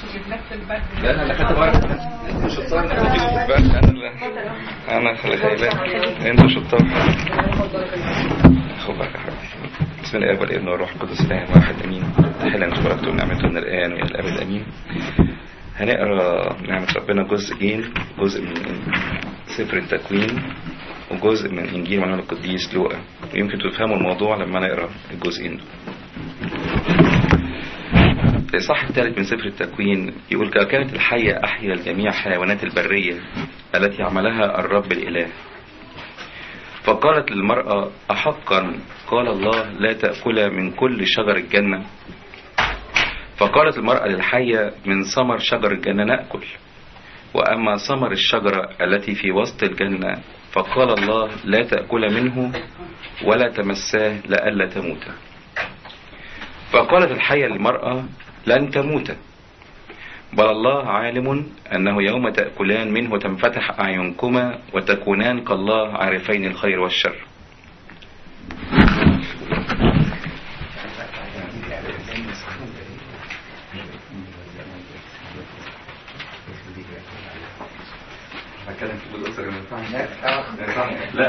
لا انا اللي خدت بالك انتوا شطار انا اللي انا خلي خلي بالك انتوا شطار خد بالك يا حبيبي بسم الله والابن والروح القدس اله واحد امين تحل نشكرك ونعمته من الان والى الابد امين هنقرا نعمة ربنا جزئين جزء من سفر التكوين وجزء من انجيل معلم القديس لوقا يمكن تفهموا الموضوع لما نقرا الجزئين دول الإصحاح الثالث من سفر التكوين يقول كانت الحية أحيا الجميع حيوانات البرية التي عملها الرب الإله فقالت للمرأة أحقا قال الله لا تأكل من كل شجر الجنة فقالت المرأة للحية من ثمر شجر الجنة نأكل وأما ثمر الشجرة التي في وسط الجنة فقال الله لا تأكل منه ولا تمساه لئلا تموت فقالت الحية للمرأة لن تموت بل الله عالم أنه يوم تأكلان منه تنفتح أعينكما وتكونان كالله عارفين الخير والشر بتكلم في الأسرة ما ينفعش لا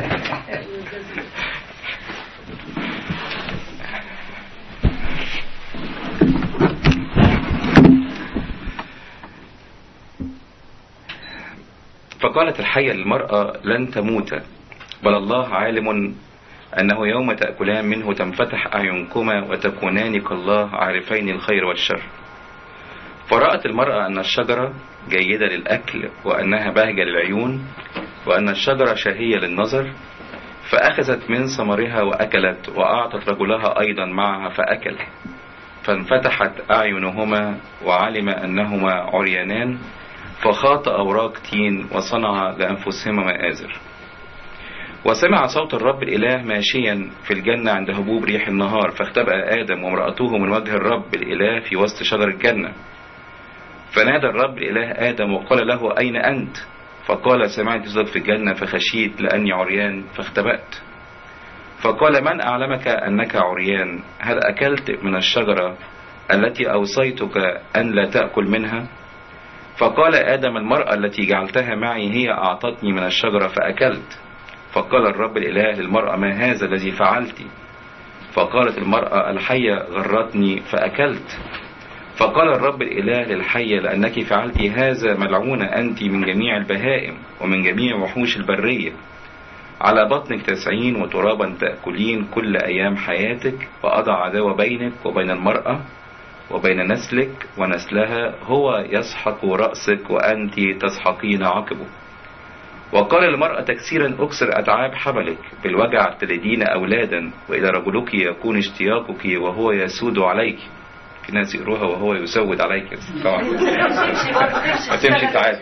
فقالت الحية للمرأة لن تموت بل الله عالم أنه يوم تأكلان منه تنفتح أعينكما وتكونان كالله عارفين الخير والشر فرأت المرأة أن الشجرة جيدة للأكل وأنها بهجة للعيون وأن الشجرة شهية للنظر فأخذت من ثمرها وأكلت وأعطت رجلها أيضا معها فأكل فانفتحت أعينهما وعلم أنهما عريانان فخاط أوراق تين وصنع لأنفسهما مآزر وسمع صوت الرب الإله ماشيا في الجنة عند هبوب ريح النهار فاختبأ آدم وامرأته من وجه الرب الإله في وسط شجر الجنة فنادى الرب الإله آدم وقال له أين أنت فقال سمعت صوت في الجنة فخشيت لأني عريان فاختبأت فقال من أعلمك أنك عريان هل أكلت من الشجرة التي أوصيتك أن لا تأكل منها فقال آدم المرأة التي جعلتها معي هي أعطتني من الشجرة فأكلت فقال الرب الإله للمرأة ما هذا الذي فعلت فقالت المرأة الحية غرتني فأكلت فقال الرب الإله للحية لأنك فعلت هذا ملعونة أنت من جميع البهائم ومن جميع وحوش البرية على بطنك تسعين وترابا تأكلين كل أيام حياتك وأضع عداوة بينك وبين المرأة وبين نسلك ونسلها هو يسحق رأسك وأنت تسحقين عقبه وقال المرأة تكسيرا أكسر أتعاب حملك بالوجع تلدين أولادا وإلى رجلك يكون اشتياقك وهو يسود عليك في ناس يقروها وهو يسود عليك طبعا هتمشي ساعات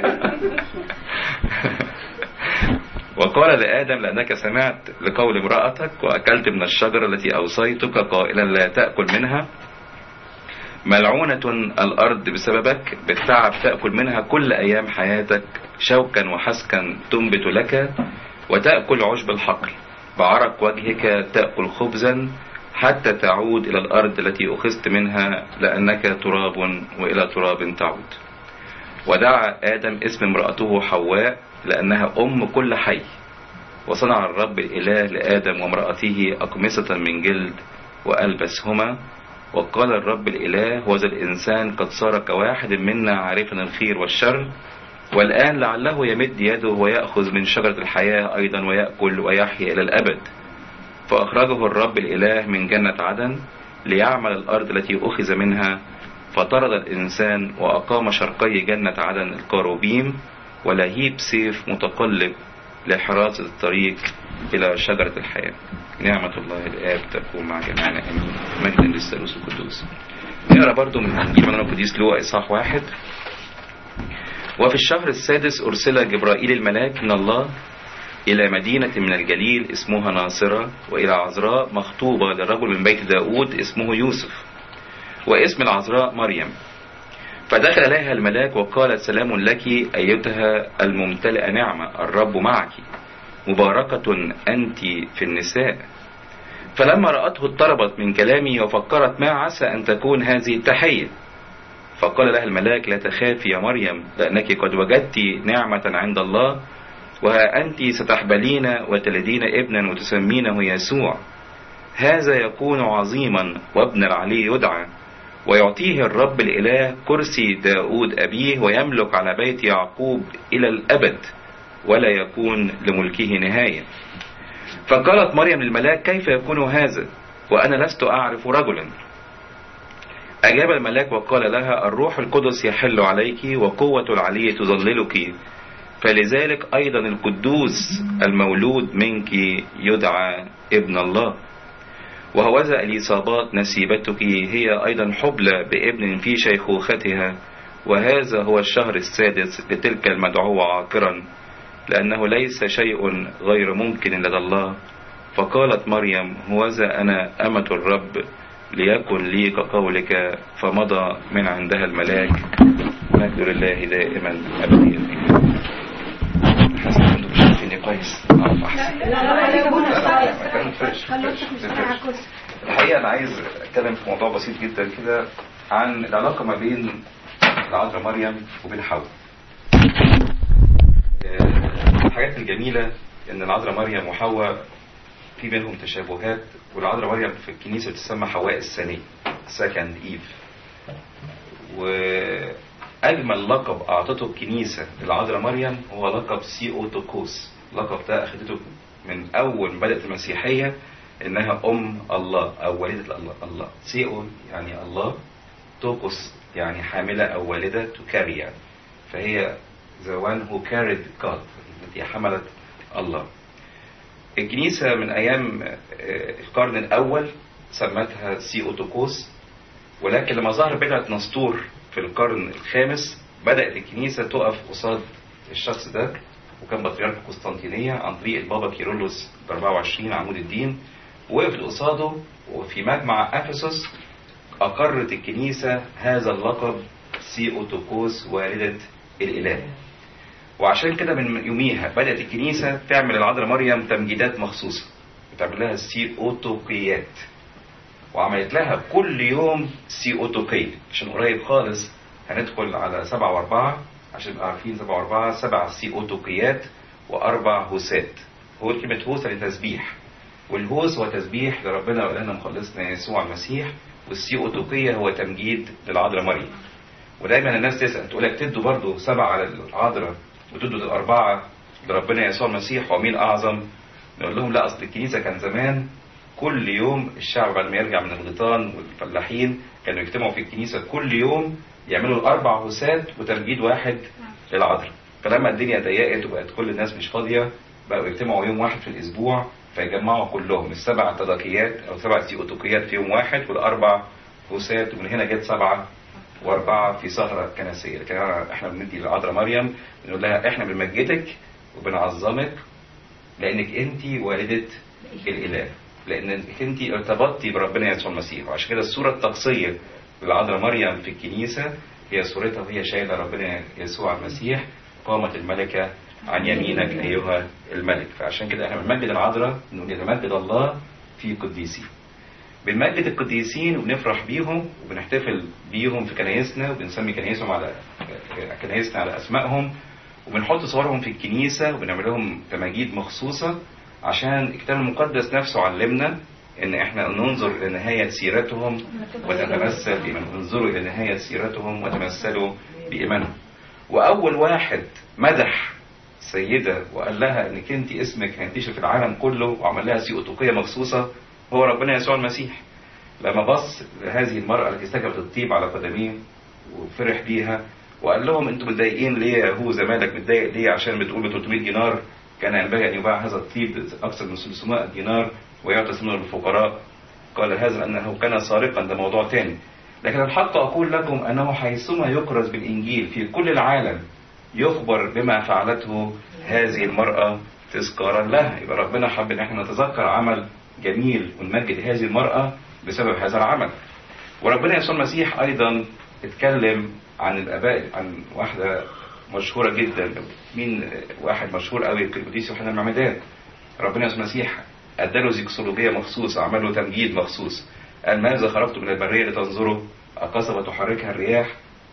وقال لآدم لأنك سمعت لقول امرأتك وأكلت من الشجرة التي أوصيتك قائلا لا تأكل منها ملعونة الأرض بسببك بالتعب تأكل منها كل أيام حياتك شوكا وحسكا تنبت لك وتأكل عشب الحقل بعرق وجهك تأكل خبزا حتى تعود إلى الأرض التي أخذت منها لأنك تراب وإلى تراب تعود ودعا آدم اسم امرأته حواء لأنها أم كل حي وصنع الرب الإله لآدم وامرأته أقمصة من جلد وألبسهما وقال الرب الإله وذا الإنسان قد صار كواحد منا عارفا الخير والشر والآن لعله يمد يده ويأخذ من شجرة الحياة أيضا ويأكل ويحيا إلى الأبد فأخرجه الرب الإله من جنة عدن ليعمل الأرض التي أخذ منها فطرد الإنسان وأقام شرقي جنة عدن القاروبيم ولهيب سيف متقلب لحراسة الطريق إلى شجرة الحياة نعمة الله الآب تكون مع جميعنا أمين مجدا للثالوث القدوس نقرا برضو من إنجيل من القديس لوقا إصحاح واحد وفي الشهر السادس أرسل جبرائيل الملاك من الله إلى مدينة من الجليل اسمها ناصرة وإلى عذراء مخطوبة لرجل من بيت داود اسمه يوسف واسم العذراء مريم فدخل إليها الملاك وقال سلام لك أيتها الممتلئة نعمة الرب معك مباركة أنت في النساء فلما رأته اضطربت من كلامي وفكرت ما عسى أن تكون هذه التحية فقال لها الملاك لا تخافي يا مريم لأنك قد وجدت نعمة عند الله وها أنت ستحبلين وتلدين ابنا وتسمينه يسوع هذا يكون عظيما وابن العلي يدعى ويعطيه الرب الإله كرسي داود أبيه ويملك على بيت يعقوب إلى الأبد ولا يكون لملكه نهاية فقالت مريم للملاك كيف يكون هذا وأنا لست أعرف رجلا أجاب الملاك وقال لها الروح القدس يحل عليك وقوة العلي تظللك فلذلك أيضا القدوس المولود منك يدعى ابن الله وهوذا اليصابات نسيبتك هي أيضا حبلى بابن في شيخوختها وهذا هو الشهر السادس لتلك المدعوة عاقرا لأنه ليس شيء غير ممكن لدى الله فقالت مريم هوذا أنا أمة الرب ليكن لي كقولك فمضى من عندها الملاك مجد لله دائما أبديا حسن انتم شايفيني كويس اعرف احسن لا لا لا كان فرش خلوك فرش مش على كرسي الحقيقة أنا عايز أتكلم في موضوع بسيط جدا كده عن العلاقة ما بين العذراء مريم وبين حواء. آه، الحاجات الجميلة إن العذراء مريم وحواء في بينهم تشابهات والعذراء مريم في الكنيسة تسمى حواء الثانية سكند إيف. وأجمل لقب أعطته الكنيسة للعذراء مريم هو لقب سي أوتوكوس. اللقب ده أخدته من أول ما بدأت المسيحية انها ام الله او والده الله الله سيئو يعني الله توكوس يعني حامله او والده تو كاري يعني فهي the one who carried God التي حملت الله الكنيسة من أيام آه، القرن الأول سمتها سيوتوكوس ولكن لما ظهر بدعة نسطور في القرن الخامس بدأت الكنيسة تقف قصاد الشخص ده وكان بطريرك قسطنطينية عن طريق البابا كيرلس ب 24 عمود الدين وقفت قصاده وفي مجمع افسس اقرت الكنيسه هذا اللقب سيوتوكوس والده الاله وعشان كده من يوميها بدات الكنيسه تعمل العذراء مريم تمجيدات مخصوصه بتعمل لها سيوتوقيات وعملت لها كل يوم سيوتوقية عشان قريب خالص هندخل على سبعة وأربعة عشان نبقى عارفين سبعة وأربعة سبع سيوتوقيات وأربع هوسات هو كلمة هوسة لتسبيح والهوس هو تسبيح لربنا وإلهنا مخلصنا يسوع المسيح والسيوتوقية هو تمجيد للعذراء مريم ودايما الناس تسأل تقول لك تدوا برضه سبعة على العذراء وتدوا الأربعة لربنا يسوع المسيح ومين أعظم؟ نقول لهم لا أصل الكنيسة كان زمان كل يوم الشعب بعد ما يرجع من الغيطان والفلاحين كانوا يجتمعوا في الكنيسة كل يوم يعملوا الأربع هوسات وتمجيد واحد للعذراء فلما الدنيا ضيقت وبقت كل الناس مش فاضية بقوا يجتمعوا يوم واحد في الأسبوع فيجمعوا كلهم السبع تداكيات أو سبع سيوتوكيات في يوم واحد والأربع هوسات ومن هنا جت سبعة وأربعة في سهرة كنسية لكن أنا- احنا بندي للعذراء مريم بنقول لها احنا بنمجدك وبنعظمك لأنك أنت والدة الإله لأنك أنت ارتبطتي بربنا يسوع المسيح وعشان كده الصورة الطقسية للعذراء مريم في الكنيسة هي صورتها وهي شايلة ربنا يسوع المسيح قامت الملكة عن يمينك أيها الملك فعشان كده احنا بنمجد العذراء نقول يتمجد الله في قديسيه بنمجد القديسين وبنفرح بيهم وبنحتفل بيهم في كنايسنا وبنسمي كنايسهم على كنايسنا على اسمائهم وبنحط صورهم في الكنيسه وبنعمل لهم تماجيد مخصوصه عشان الكتاب المقدس نفسه علمنا ان احنا ننظر الى نهايه سيرتهم ونتمثل بإيمانهم انظروا الى نهايه سيرتهم وتمثلوا بايمانهم واول واحد مدح سيده وقال لها انك انت اسمك هينتشر في العالم كله وعمل لها سيوتوقيه مخصوصه هو ربنا يسوع المسيح لما بص لهذه المرأة التي سكبت الطيب على قدميه وفرح بيها وقال لهم انتم متضايقين ليه يا هو زمالك متضايق ليه عشان بتقول ب 300 دينار كان ينبغي ان يباع هذا الطيب اكثر من 300 دينار ويعطى ثمنه للفقراء قال هذا انه كان سارقا ده موضوع تاني لكن الحق اقول لكم انه حيثما يكرز بالانجيل في كل العالم يخبر بما فعلته هذه المرأة تذكارا لها يبقى ربنا حب ان احنا نتذكر عمل جميل ونمجد هذه المرأة بسبب هذا العمل وربنا يسوع المسيح ايضا اتكلم عن الاباء عن واحدة مشهورة جدا مين واحد مشهور قوي القديس يوحنا المعمدان ربنا يسوع المسيح اداله زيكسولوجية مخصوص عمل له تمجيد مخصوص قال ماذا خرجت من البرية لتنظروا أقصبة تحركها الرياح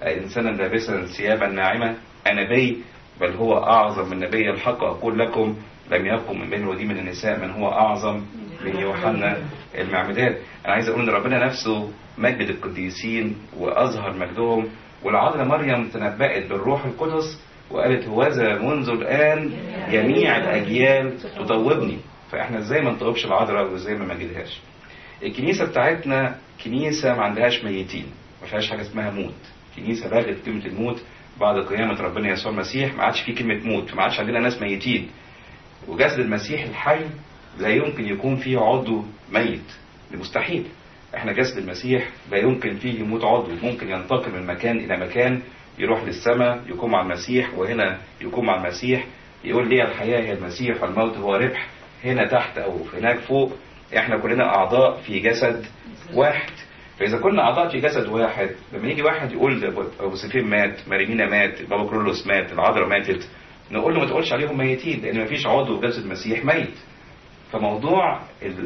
إنسانا لابسا ثيابا ناعمة أنبي بل هو أعظم من نبي الحق أقول لكم لم يقم من بين الودي من النساء من هو أعظم من يوحنا المعمدان أنا عايز أقول إن ربنا نفسه مجد القديسين وأظهر مجدهم والعذراء مريم تنبأت بالروح القدس وقالت هوذا منذ الآن جميع الأجيال تطوبني فإحنا إزاي ما نطوبش العذراء وإزاي ما نجدهاش الكنيسة بتاعتنا كنيسة ما عندهاش ميتين ما فيهاش حاجة اسمها موت كنيسة لغت كلمة الموت بعد قيامة ربنا يسوع المسيح ما عادش في كلمة موت فما عادش عندنا ناس ميتين وجسد المسيح الحي لا يمكن يكون فيه عضو ميت ده مستحيل احنا جسد المسيح لا يمكن فيه يموت عضو ممكن ينتقل من مكان الى مكان يروح للسماء يكون مع المسيح وهنا يكون مع المسيح يقول لي الحياة هي المسيح والموت هو ربح هنا تحت او هناك فوق احنا كلنا اعضاء في جسد واحد فاذا كنا اعضاء في جسد واحد لما يجي واحد يقول ابو سفين مات مارينينا مات بابا كرولوس مات العذراء ماتت نقول له ما تقولش عليهم ميتين لان ما فيش عضو في جسد المسيح ميت فموضوع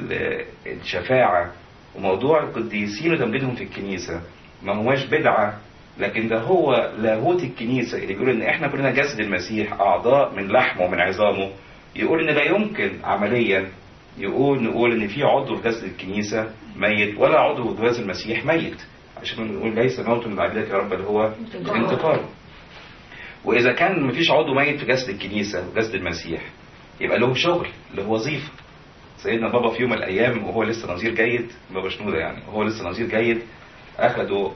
الشفاعة وموضوع القديسين وتمجيدهم في الكنيسة ما هواش بدعة لكن ده هو لاهوت الكنيسة اللي بيقول ان احنا كلنا جسد المسيح اعضاء من لحمه ومن عظامه يقول ان لا يمكن عمليا يقول نقول ان في عضو في جسد الكنيسة ميت ولا عضو في جسد المسيح ميت عشان نقول ليس موت من عبادك يا رب اللي هو انتقال واذا كان مفيش عضو ميت في جسد الكنيسة وجسد المسيح يبقى له شغل له وظيفة سيدنا بابا في يوم من الايام وهو لسه نظير جيد بابا شنودة يعني وهو لسه نظير جيد اخدوا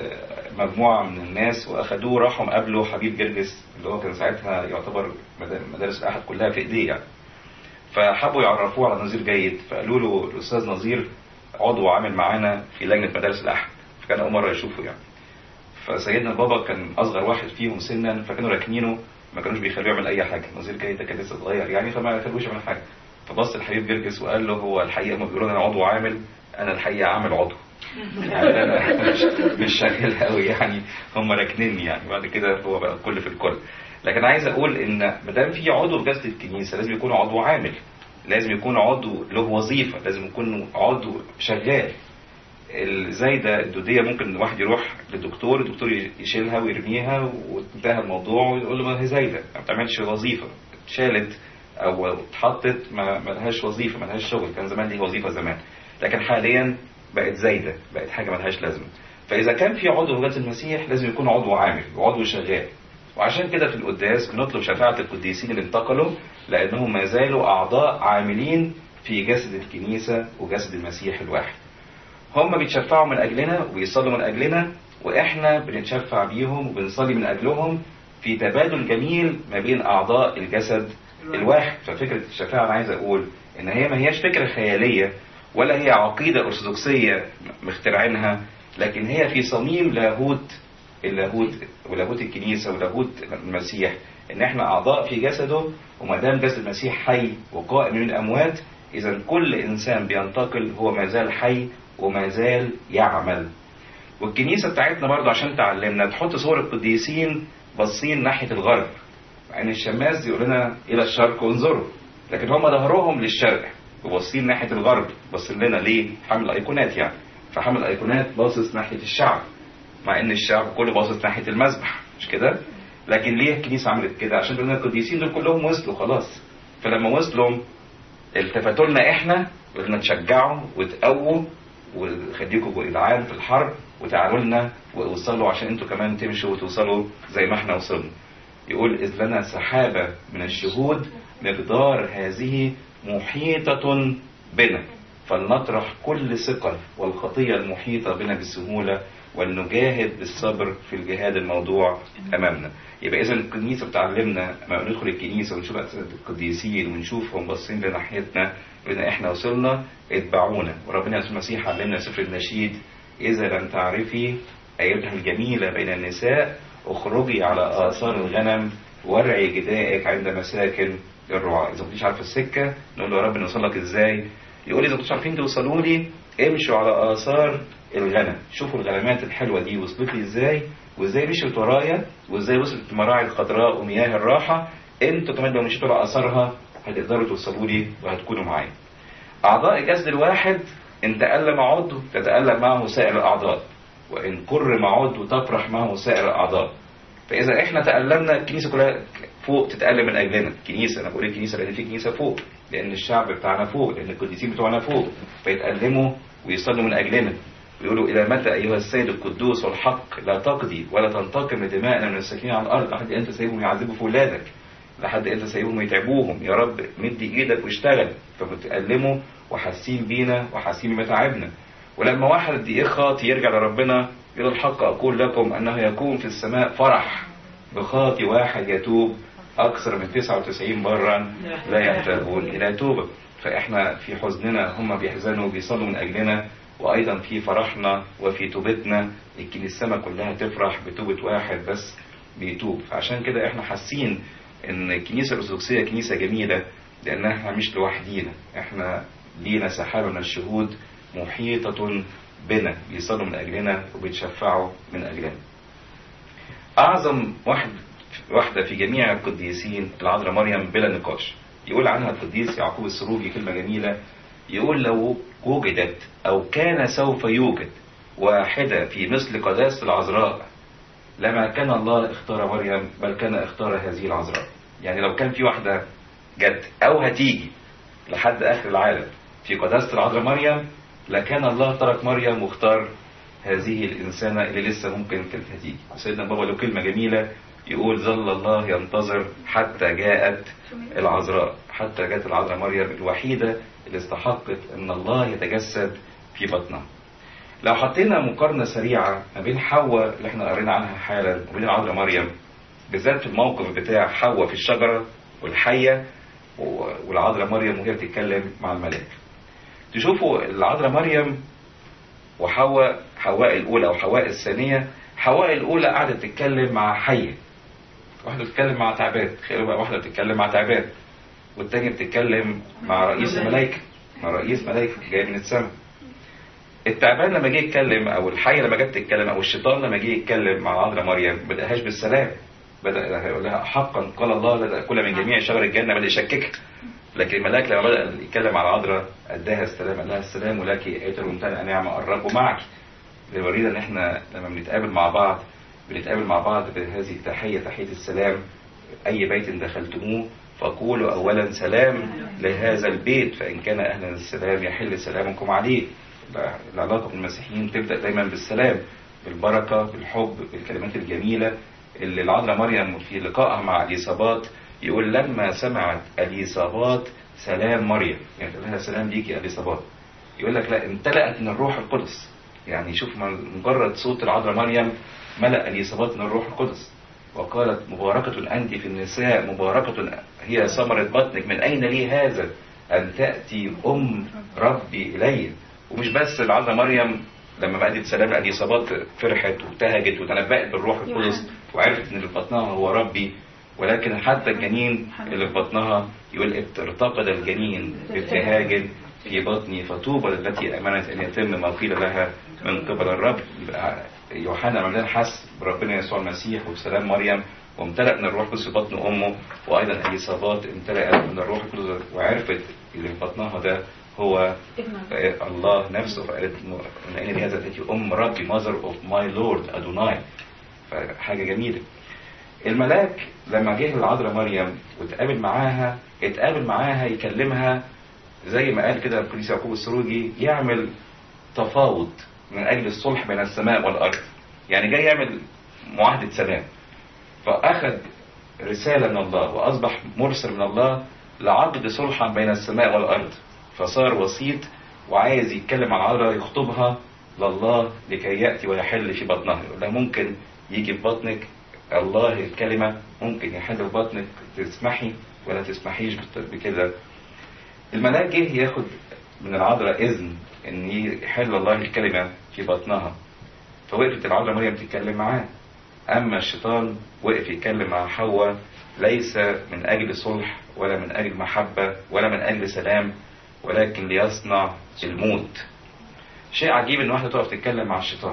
مجموعة من الناس واخدوه راحوا قابلوا حبيب جرجس اللي هو كان ساعتها يعتبر مدارس الاحد كلها في ايديه يعني فحبوا يعرفوه على نظير جيد فقالوا له الاستاذ نظير عضو عامل معانا في لجنة مدارس الاحد فكان اول مرة يشوفه يعني فسيدنا بابا كان اصغر واحد فيهم سنا فكانوا راكنينه ما كانوش بيخلوه يعمل اي حاجه نظير جيد ده كان لسه صغير يعني فما خلوش يعمل حاجه فبص الحبيب جرجس وقال له هو الحقيقه ما بيقولوا انا عضو عامل انا الحقيقه عامل عضو يعني انا مش, مش شغال قوي يعني هم راكنيني يعني بعد كده هو بقى الكل في الكل لكن عايز اقول ان ما دام في عضو في جسد الكنيسه لازم يكون عضو عامل لازم يكون عضو له وظيفه لازم يكون عضو شغال الزايدة الدودية ممكن واحد يروح للدكتور الدكتور يشيلها ويرميها وانتهى الموضوع ويقول له ما هي زايدة ما بتعملش وظيفة اتشالت او اتحطت ما لهاش وظيفة ما لهاش شغل كان زمان ليه وظيفة زمان لكن حاليا بقت زايدة بقت حاجة ما لهاش لازمة فإذا كان في عضو في جسد المسيح لازم يكون عضو عامل وعضو شغال وعشان كده في القداس بنطلب شفاعة القديسين اللي انتقلوا لأنهم ما زالوا أعضاء عاملين في جسد الكنيسة وجسد المسيح الواحد هم بيتشفعوا من أجلنا وبيصلوا من أجلنا وإحنا بنتشفع بيهم وبنصلي من أجلهم في تبادل جميل ما بين أعضاء الجسد الواحد ففكرة الشفاعة أنا عايز أقول إن هي ما هياش فكرة خيالية ولا هي عقيدة أرثوذكسية مخترعينها لكن هي في صميم لاهوت اللاهوت ولاهوت الكنيسة ولاهوت المسيح إن إحنا أعضاء في جسده وما دام جسد المسيح حي وقائم من الأموات إذا كل إنسان بينتقل هو ما زال حي وما زال يعمل والكنيسة بتاعتنا برضه عشان تعلمنا تحط صور القديسين باصين ناحية الغرب يعني الشماس يقول لنا إلى الشرق انظروا لكن هم ظهرهم للشرق وباصين ناحية الغرب باصين لنا ليه؟ حامل أيقونات يعني فحامل الأيقونات باصص ناحية الشعب مع إن الشعب كله باصص ناحية المذبح مش كده؟ لكن ليه الكنيسة عملت كده؟ عشان لنا القديسين دول كلهم وصلوا خلاص فلما وصلوا التفتوا لنا احنا قلنا تشجعوا وتقووا وخليكم جدعان في الحرب وتعالوا لنا ووصلوا عشان انتوا كمان تمشوا وتوصلوا زي ما احنا وصلنا يقول إذ لنا سحابة من الشهود مقدار هذه محيطة بنا فلنطرح كل ثقل والخطية المحيطة بنا بسهولة ولنجاهد بالصبر في الجهاد الموضوع أمامنا يبقى إذا الكنيسة بتعلمنا لما ندخل الكنيسة ونشوف القديسين ونشوفهم باصين لناحيتنا إن إحنا وصلنا اتبعونا وربنا يسوع المسيح علمنا سفر النشيد إذا لم تعرفي أيتها الجميلة بين النساء اخرجي على آثار الغنم وارعي جدائك عند مساكن الرعاة إذا كنتيش عارفة السكة نقول له يا رب نوصل لك إزاي يقول إذا كنتوش عارفين توصلوا لي امشوا على آثار الغنم شوفوا الغنمات الحلوة دي وصلت لي إزاي وإزاي مشيت ورايا وإزاي وصلت المراعي الخضراء ومياه الراحة انتوا كمان لو مشيتوا على آثارها هتقدروا توصلوا لي وهتكونوا معايا أعضاء الجسد الواحد إن تألم عضو تتألم معه سائر الأعضاء وإن كر معود وتفرح معه سائر الأعضاء فإذا إحنا تألمنا الكنيسة كلها فوق تتألم من أجلنا الكنيسة أنا بقول الكنيسة لأن في كنيسة فوق لأن الشعب بتاعنا فوق لأن القديسين بتوعنا فوق فيتألموا ويصلوا من أجلنا ويقولوا إلى متى أيها السيد القدوس والحق لا تقضي ولا تنتقم لدمائنا من الساكنين على الأرض لحد أنت سايبهم يعذبوا في ولادك لحد أنت سايبهم يتعبوهم يا رب مد إيدك واشتغل فبتألموا وحاسين بينا وحاسين بمتاعبنا ولما واحد يخاطي يرجع لربنا يقول الحق أقول لكم أنه يكون في السماء فرح بخاطي واحد يتوب أكثر من 99 برا لا يحتاجون إلى توبة فإحنا في حزننا هم بيحزنوا بيصلوا من أجلنا وأيضا في فرحنا وفي توبتنا يمكن السماء كلها تفرح بتوبة واحد بس بيتوب فعشان كده إحنا حاسين إن الكنيسة الأرثوذكسية كنيسة جميلة لأنها إحنا مش لوحدينا إحنا لينا سحابة من الشهود محيطة بنا بيصلوا من أجلنا وبيتشفعوا من أجلنا أعظم واحد واحدة في جميع القديسين العذراء مريم بلا نقاش يقول عنها القديس يعقوب السروجي كلمة جميلة يقول لو وجدت أو كان سوف يوجد واحدة في مثل قداسة العذراء لما كان الله اختار مريم بل كان اختار هذه العذراء يعني لو كان في واحدة جت أو هتيجي لحد آخر العالم في قداسة العذراء مريم لكان الله ترك مريم واختار هذه الإنسانة اللي لسه ممكن كانت هتيجي سيدنا بابا له كلمة جميلة يقول ظل الله ينتظر حتى جاءت العذراء حتى جاءت العذراء مريم الوحيدة اللي استحقت ان الله يتجسد في بطنها لو حطينا مقارنة سريعة ما بين حواء اللي احنا قرينا عنها حالا وبين العذراء مريم بالذات في الموقف بتاع حواء في الشجرة والحية والعذراء مريم وهي بتتكلم مع الملاك تشوفوا العذراء مريم وحواء حواء الأولى أو حواء الثانية حواء الأولى قعدت تتكلم مع حية واحدة بتتكلم مع تعبان تخيلوا بقى واحدة بتتكلم مع تعبان والتانية بتتكلم مع رئيس الملائكة مع رئيس ملائكة جاي من السماء التعبان لما جه يتكلم او الحية لما جت تتكلم او الشيطان لما جه يتكلم مع عذراء مريم ما بدأهاش بالسلام بدأ يقول لها حقا قال الله لا تأكل من جميع شجر الجنة بدأ يشككها لكن الملاك لما بدأ يتكلم على عذراء اداها السلام قال لها السلام ولك ايتها الممتنع نعمة الرب معك ليورينا ان احنا لما بنتقابل مع بعض بنتقابل مع بعض بهذه التحية تحية السلام أي بيت دخلتموه فقولوا أولا سلام لهذا البيت فإن كان أهلا السلام يحل سلامكم عليه العلاقة بالمسيحيين تبدأ دايما بالسلام بالبركة بالحب بالكلمات الجميلة اللي العذراء مريم في لقائها مع اليصابات يقول لما سمعت اليصابات سلام مريم يعني تقول لها سلام ليكي يا اليصابات يقول لك لا امتلأت من الروح القدس يعني شوف مجرد صوت العذراء مريم ملأ اليصابات من الروح القدس وقالت مباركة أنت في النساء مباركة هي ثمرة بطنك من أين لي هذا أن تأتي أم ربي إلي ومش بس العذراء مريم لما بقت سلام اليصابات فرحت وابتهجت وتنبأت بالروح القدس وعرفت ان اللي في بطنها هو ربي ولكن حتى الجنين اللي في بطنها يقول ارتقد الجنين بابتهاج في بطني فطوبى التي امنت ان يتم ما قيل لها من قبل الرب يبقى يوحنا مليان حس بربنا يسوع المسيح وبسلام مريم وامتلأ من الروح القدس في بطن امه وايضا اليصابات امتلأت من الروح القدس وعرفت اللي في بطنها ده هو الله نفسه فقالت من اين لهذا تاتي ام ربي ماذر اوف ماي لورد ادوناي فحاجه جميله الملاك لما جه العذراء مريم واتقابل معاها اتقابل معاها يكلمها زي ما قال كده القديس يعقوب السروجي يعمل تفاوض من اجل الصلح بين السماء والارض يعني جاي يعمل معاهده سلام فاخذ رساله من الله واصبح مرسل من الله لعقد صلحا بين السماء والارض فصار وسيط وعايز يتكلم عن العذراء يخطبها لله لكي ياتي ويحل في بطنها يقول لها ممكن يجي في بطنك الله الكلمه ممكن يحل في بطنك تسمحي ولا تسمحيش بكده الملاك جه ياخد من العذراء اذن ان يحل الله الكلمه في بطنها فوقفت العذراء مريم تتكلم معاه اما الشيطان وقف يتكلم مع حواء ليس من اجل صلح ولا من اجل محبه ولا من اجل سلام ولكن ليصنع الموت شيء عجيب ان واحده تقف تتكلم مع الشيطان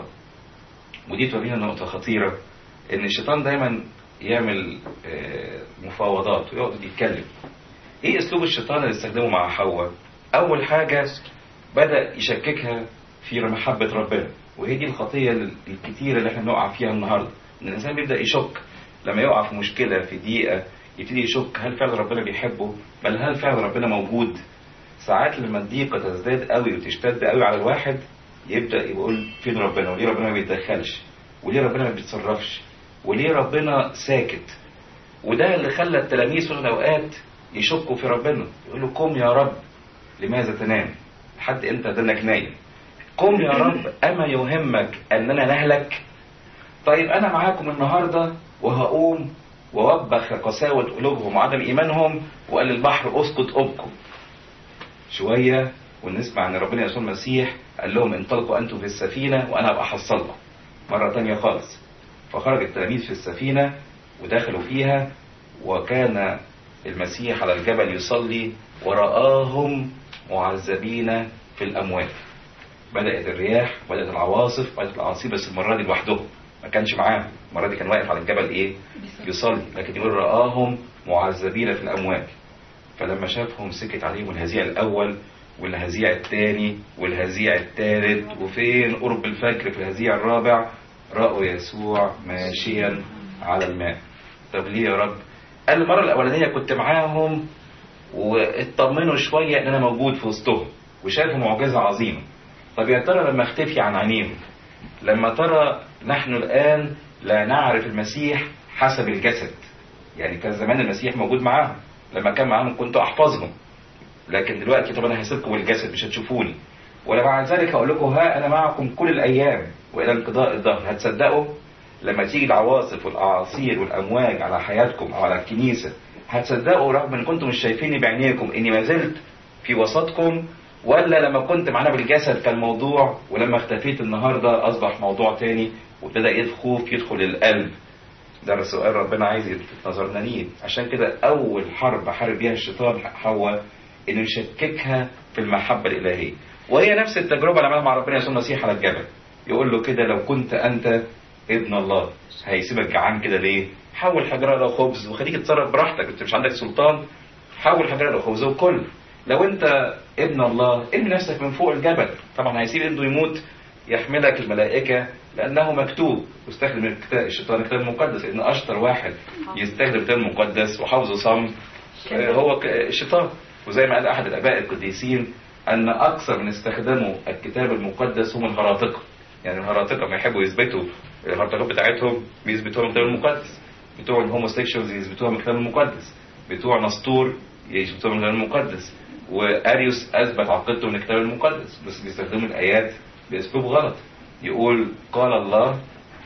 ودي تورينا نقطه خطيره ان الشيطان دايما يعمل مفاوضات ويقعد يتكلم ايه اسلوب الشيطان اللي استخدمه مع حواء اول حاجه بدا يشككها في محبه ربنا وهي دي الخطيه الكتيره اللي احنا بنقع فيها النهارده ان الانسان بيبدا يشك لما يقع في مشكله في ضيقه يبتدي يشك هل فعلا ربنا بيحبه بل هل فعلا ربنا موجود ساعات لما الضيقه تزداد قوي وتشتد قوي على الواحد يبدا يقول فين ربنا وليه ربنا ما بيتدخلش وليه ربنا ما بيتصرفش وليه ربنا ساكت وده اللي خلى التلاميذ في الاوقات يشكوا في ربنا يقولوا قم يا رب لماذا تنام لحد امتى ضلك نايم قم يا رب اما يهمك اننا نهلك طيب انا معاكم النهارده وهقوم ووبخ قساوة قلوبهم وعدم إيمانهم وقال للبحر اسكت أبكم شوية ونسمع أن ربنا يسوع المسيح قال لهم انطلقوا أنتم في السفينة وأنا أبقى أحصلكم مرة تانية خالص فخرج التلاميذ في السفينة ودخلوا فيها وكان المسيح على الجبل يصلي ورآهم معذبين في الأموات بدأت الرياح بدأت العواصف بدأت الأعاصير بس المرة دي لوحدهم ما كانش معاهم المرة دي كان واقف على الجبل إيه يصلي لكن يقول رآهم معذبين في الأموات فلما شافهم سكت عليهم الهزيع الأول والهزيع الثاني والهزيع الثالث وفين قرب الفجر في الهزيع الرابع رأوا يسوع ماشيا على الماء طب ليه يا رب قال المرة الأولانية كنت معاهم واطمنوا شوية ان انا موجود في وسطهم وشافوا معجزة عظيمة طب يا ترى لما اختفي عن عينيهم لما ترى نحن الآن لا نعرف المسيح حسب الجسد يعني كان زمان المسيح موجود معاهم لما كان معاهم كنت أحفظهم لكن دلوقتي طب أنا هسيبكم بالجسد مش هتشوفوني ومع ذلك أقول لكم ها أنا معكم كل الأيام وإلى انقضاء الظهر هتصدقوا لما تيجي العواصف والأعاصير والأمواج على حياتكم أو على الكنيسة هتصدقوا رغم ان كنتم مش شايفيني بعينيكم اني ما زلت في وسطكم ولا لما كنت معانا بالجسد كان موضوع ولما اختفيت النهارده اصبح موضوع تاني وابتدى الخوف يدخل القلب ده سؤال ربنا عايز يلفت نظرنا ليه عشان كده اول حرب حارب بيها الشيطان حواء انه يشككها في المحبه الالهيه وهي نفس التجربه اللي عملها مع ربنا يسوع المسيح على الجبل يقول له كده لو كنت انت ابن الله هيسيبك جعان كده ليه حول حجرة لو خبز وخليك تتصرف براحتك انت مش عندك سلطان حول حجرة لو خبز وكل لو انت ابن الله ارمي نفسك من فوق الجبل طبعا هيسيب ابنه يموت يحملك الملائكة لأنه مكتوب واستخدم الكتاب الشيطان الكتاب المقدس لأن أشطر واحد يستخدم الكتاب المقدس وحافظه صم هو الشيطان وزي ما قال أحد الآباء القديسين أن أكثر من استخدموا الكتاب المقدس هم الهراطقة يعني الهراطقة ما يحبوا يثبتوا الهرطقات بتاعتهم بيثبتوها من الكتاب المقدس بتوع الهوموسيكشوالز يثبتوها من الكتاب المقدس بتوع نسطور يثبتوها من الكتاب المقدس واريوس اثبت عقيدته من الكتاب المقدس بس بيستخدموا الايات باسلوب غلط يقول قال الله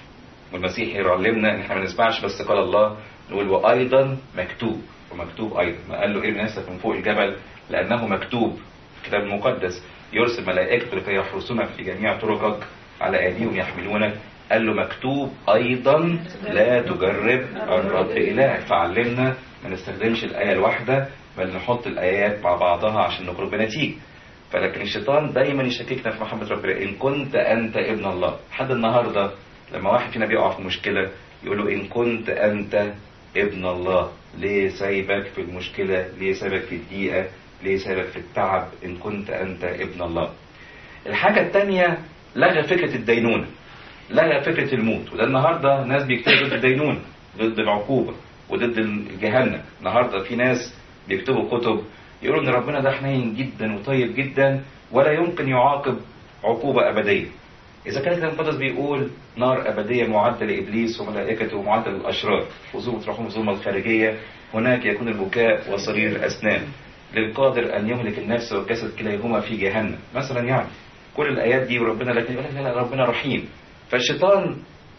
والمسيح يعلمنا ان احنا ما نسمعش بس قال الله نقول وايضا مكتوب ومكتوب ايضا ما قال له ارمي نفسك من فوق الجبل لانه مكتوب في الكتاب المقدس يرسل ملائكته لكي يحرسونك في جميع طرقك على ايديهم يحملونك قال له مكتوب ايضا لا تجرب الرب الهك فعلمنا ما نستخدمش الايه الواحده بل نحط الايات مع بعضها عشان نخرج بنتيجه فلكن الشيطان دايما يشككنا في محبه ربنا ان كنت انت ابن الله لحد النهارده لما واحد فينا بيقع في مشكله يقول له ان كنت انت ابن الله ليه سايبك في المشكله ليه سايبك في الضيقه ليه سايبك في التعب ان كنت انت ابن الله الحاجه الثانيه لغى فكره الدينونه لغى فكرة الموت وده النهاردة ناس بيكتبوا ضد الدينونة ضد العقوبة وضد الجهنم النهاردة في ناس بيكتبوا كتب يقولوا ان ربنا ده حنين جدا وطيب جدا ولا يمكن يعاقب عقوبة أبدية إذا كان الكتاب المقدس بيقول نار أبدية معدة لإبليس وملائكته ومعدة للأشرار وزومة رحوم الظلمة الخارجية هناك يكون البكاء وصرير الأسنان للقادر أن يهلك النفس والجسد كلاهما في جهنم مثلا يعني كل الآيات دي وربنا لكن يقول لك لا ربنا رحيم فالشيطان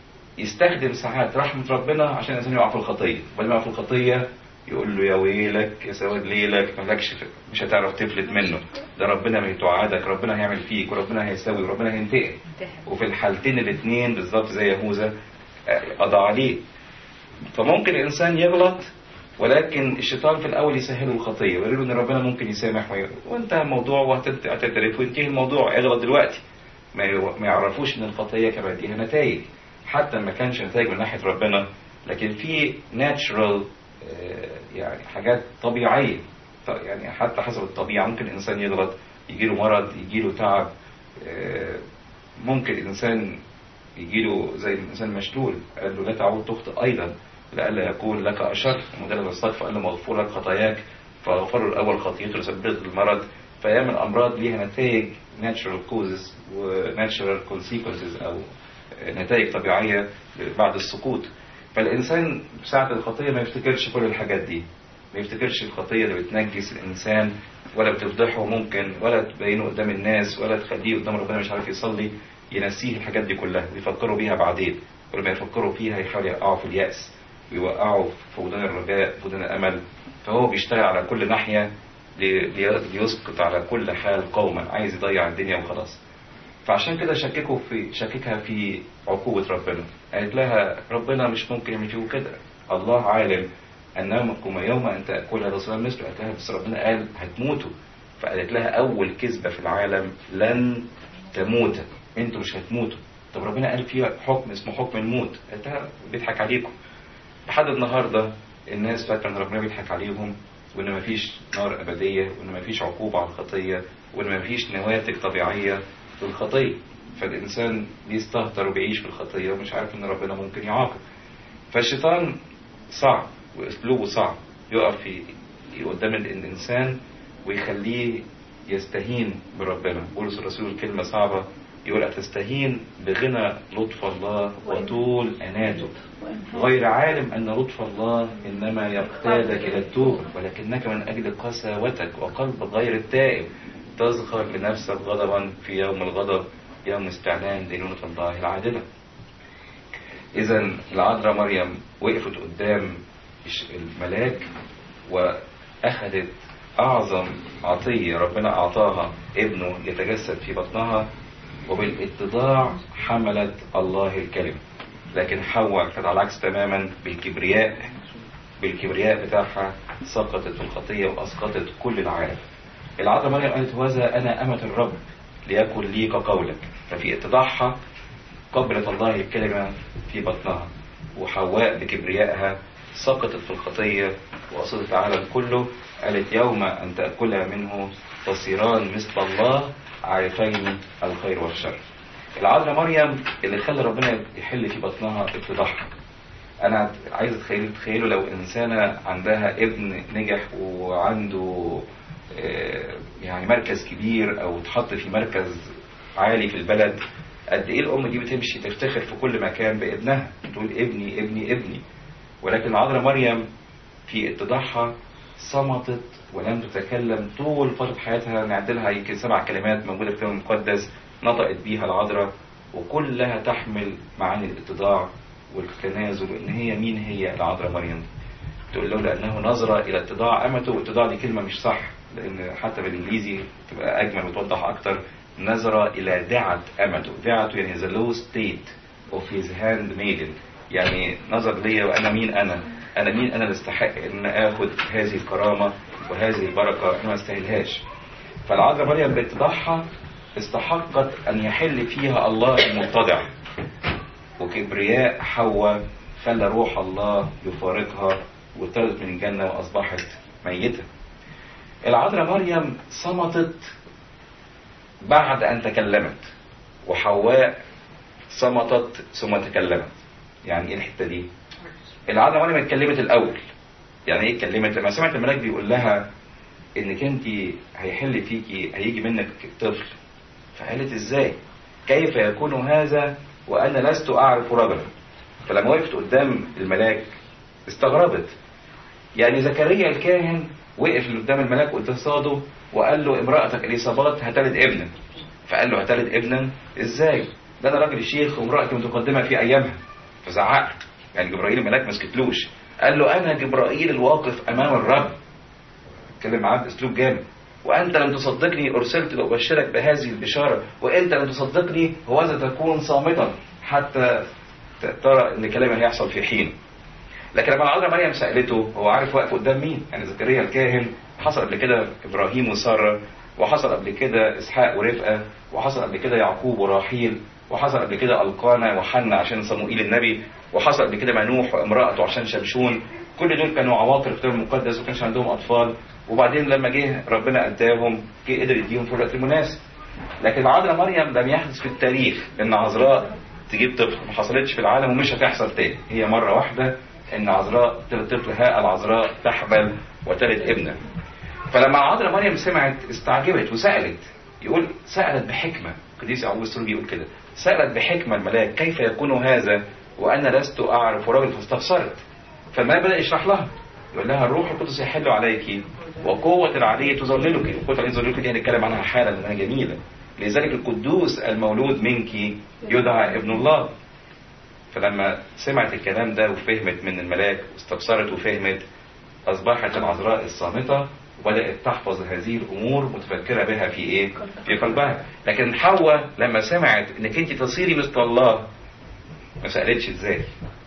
يستخدم ساعات رحمة ربنا عشان الإنسان يقع في الخطية ولما يقع في الخطية يقول له يا ويلك يا سواد ليلك مالكش مش هتعرف تفلت منه ده ربنا ما يتوعدك ربنا هيعمل فيك وربنا هيسوي وربنا هينتقم وفي الحالتين الاثنين بالظبط زي يهوذا قضى عليه فممكن الإنسان يغلط ولكن الشيطان في الأول يسهله الخطية ويقول له إن ربنا ممكن يسامح وانتهى الموضوع وهتعترف وينتهي الموضوع اغلط دلوقتي ما يعرفوش ان الخطيه كمان ليها نتائج حتى ما كانش نتائج من ناحيه ربنا لكن في ناتشرال يعني حاجات طبيعيه يعني حتى حسب الطبيعه ممكن الانسان يغلط يجي له مرض يجي له تعب ممكن الإنسان يجيله زي الإنسان مشلول قال له لا تعود تخطئ أيضا لئلا يكون لك أشر مجرد الصدفة قال له مغفور لك خطاياك فغفر له الأول خطيته سببت المرض فيعمل أمراض ليها نتائج natural causes و natural consequences أو نتائج طبيعية بعد السقوط فالإنسان ساعة الخطية ما يفتكرش كل الحاجات دي ما يفتكرش الخطية اللي بتنجس الإنسان ولا بتفضحه ممكن ولا تبينه قدام الناس ولا تخليه قدام ربنا مش عارف يصلي ينسيه الحاجات دي كلها ويفكروا بيها بعدين ولما يفكروا فيها يحاولوا يقعوا في اليأس ويوقعوا في فقدان الرجاء فقدان الأمل فهو بيشتغل على كل ناحية ليسقط على كل حال قوما عايز يضيع الدنيا وخلاص فعشان كده شككوا في شككها في عقوبة ربنا قالت لها ربنا مش ممكن يعمل فيه كده الله عالم أنكم يوم أن تأكلها رسول مثله قالت لها بس ربنا قال هتموتوا فقالت لها أول كذبة في العالم لن تموت انتوا مش هتموتوا طب ربنا قال فيها حكم اسمه حكم الموت قالت لها بيضحك عليكم لحد النهارده الناس فاكره ان ربنا بيضحك عليهم وان مفيش نار ابديه وان مفيش عقوبه على الخطيه وان مفيش نواتج طبيعيه للخطيه فالانسان بيستهتر وبيعيش في الخطيه ومش عارف ان ربنا ممكن يعاقب فالشيطان صعب واسلوبه صعب يقف في قدام الانسان ويخليه يستهين بربنا بولس الرسول كلمه صعبه يقول أتستهين بغنى لطف الله وطول أناته غير عالم أن لطف الله إنما يقتادك إلى التوبة ولكنك من أجل قساوتك وقلب غير التائب تزخر لنفسك غضبا في يوم الغضب يوم استعلان دينونة الله العادلة إذا العذراء مريم وقفت قدام الملاك وأخذت أعظم عطية ربنا أعطاها ابنه يتجسد في بطنها وبالاتضاع حملت الله الكلمة لكن حواء كانت على العكس تماما بالكبرياء بالكبرياء بتاعها سقطت في الخطية وأسقطت كل العالم العذراء مريم قالت هذا أنا أمة الرب ليكن لي كقولك ففي اتضاعها قبلت الله الكلمة في بطنها وحواء بكبريائها سقطت في الخطية وأصدت العالم كله قالت يوم أن تأكلها منه تصيران مثل الله عارفين الخير والشر العذراء مريم اللي خلى ربنا يحل في بطنها اتضاعها انا عايز اتخيل تخيلوا لو انسانه عندها ابن نجح وعنده يعني مركز كبير او اتحط في مركز عالي في البلد قد ايه الام دي بتمشي تفتخر في كل مكان بابنها تقول ابني ابني ابني ولكن العذراء مريم في اتضاعها صمتت ولم تتكلم طول فترة حياتها نعدلها يمكن سبع كلمات موجودة في الكتاب المقدس نطقت بيها العذراء وكلها تحمل معاني الاتضاع والتنازل وان هي مين هي العذراء مريم تقول له لانه نظر الى اتضاع امته والاتضاع دي كلمه مش صح لان حتى بالانجليزي تبقى اجمل وتوضح اكتر نظر الى دعة امته دعته يعني the low state of his handmaiden يعني نظر ليا وانا مين انا انا مين انا اللي استحق ان اخد هذه الكرامه وهذه البركه انا ما استاهلهاش فالعذراء مريم باتضاعها استحقت ان يحل فيها الله المتضع وكبرياء حواء خلى روح الله يفارقها وطلعت من الجنه واصبحت ميته العذراء مريم صمتت بعد ان تكلمت وحواء صمتت ثم تكلمت يعني ايه الحته دي العذراء مريم اتكلمت الاول يعني ايه اتكلمت لما سمعت الملاك بيقول لها انك انت هيحل فيكي هيجي منك طفل فقالت ازاي كيف يكون هذا وانا لست اعرف رجلا فلما وقفت قدام الملاك استغربت يعني زكريا الكاهن وقف قدام الملاك قصاده وقال له امرأتك اليصابات هتلد ابنا فقال له هتلد ابنا ازاي ده انا راجل شيخ وامرأتي متقدمة في ايامها فزعقت يعني جبرائيل الملاك ما سكتلوش قال له انا جبرائيل الواقف امام الرب اتكلم معاه باسلوب جامد وانت لم تصدقني ارسلت لابشرك بهذه البشاره وانت لم تصدقني هوذا تكون صامتا حتى ترى ان كلامي هيحصل في حين لكن لما العذراء مريم سالته هو عارف واقف قدام مين يعني زكريا الكاهن حصل قبل كده ابراهيم وساره وحصل قبل كده اسحاق ورفقه وحصل قبل كده يعقوب وراحيل وحصل قبل كده القانا وحنا عشان صموئيل النبي وحصل قبل كده منوح وامراته عشان شمشون كل دول كانوا عواقر في الكتاب المقدس وما كانش عندهم اطفال وبعدين لما جه ربنا اداهم جه قدر يديهم في الوقت المناسب لكن العذراء مريم لم يحدث في التاريخ ان عذراء تجيب طفل ما حصلتش في العالم ومش هتحصل تاني هي مرة واحدة ان عذراء تلد طفل ها العذراء تحمل وتلد ابنا فلما عذراء مريم سمعت استعجبت وسألت يقول سألت بحكمة قديس يعقوب السروجي يقول كده سألت بحكمة الملاك كيف يكون هذا وأنا لست أعرف رجل فاستفسرت فما بدأ يشرح لها يقول لها الروح القدس يحل عليك وقوة العلي تظللك وقوة العلي تظللك دي هنتكلم عنها حالا لأنها جميلة لذلك القدوس المولود منك يدعى ابن الله فلما سمعت الكلام ده وفهمت من الملاك واستبصرت وفهمت أصبحت العذراء الصامتة وبدأت تحفظ هذه الأمور متفكرة بها في إيه؟ في قلبها لكن حواء لما سمعت إنك أنت تصيري مثل الله ما سألتش إزاي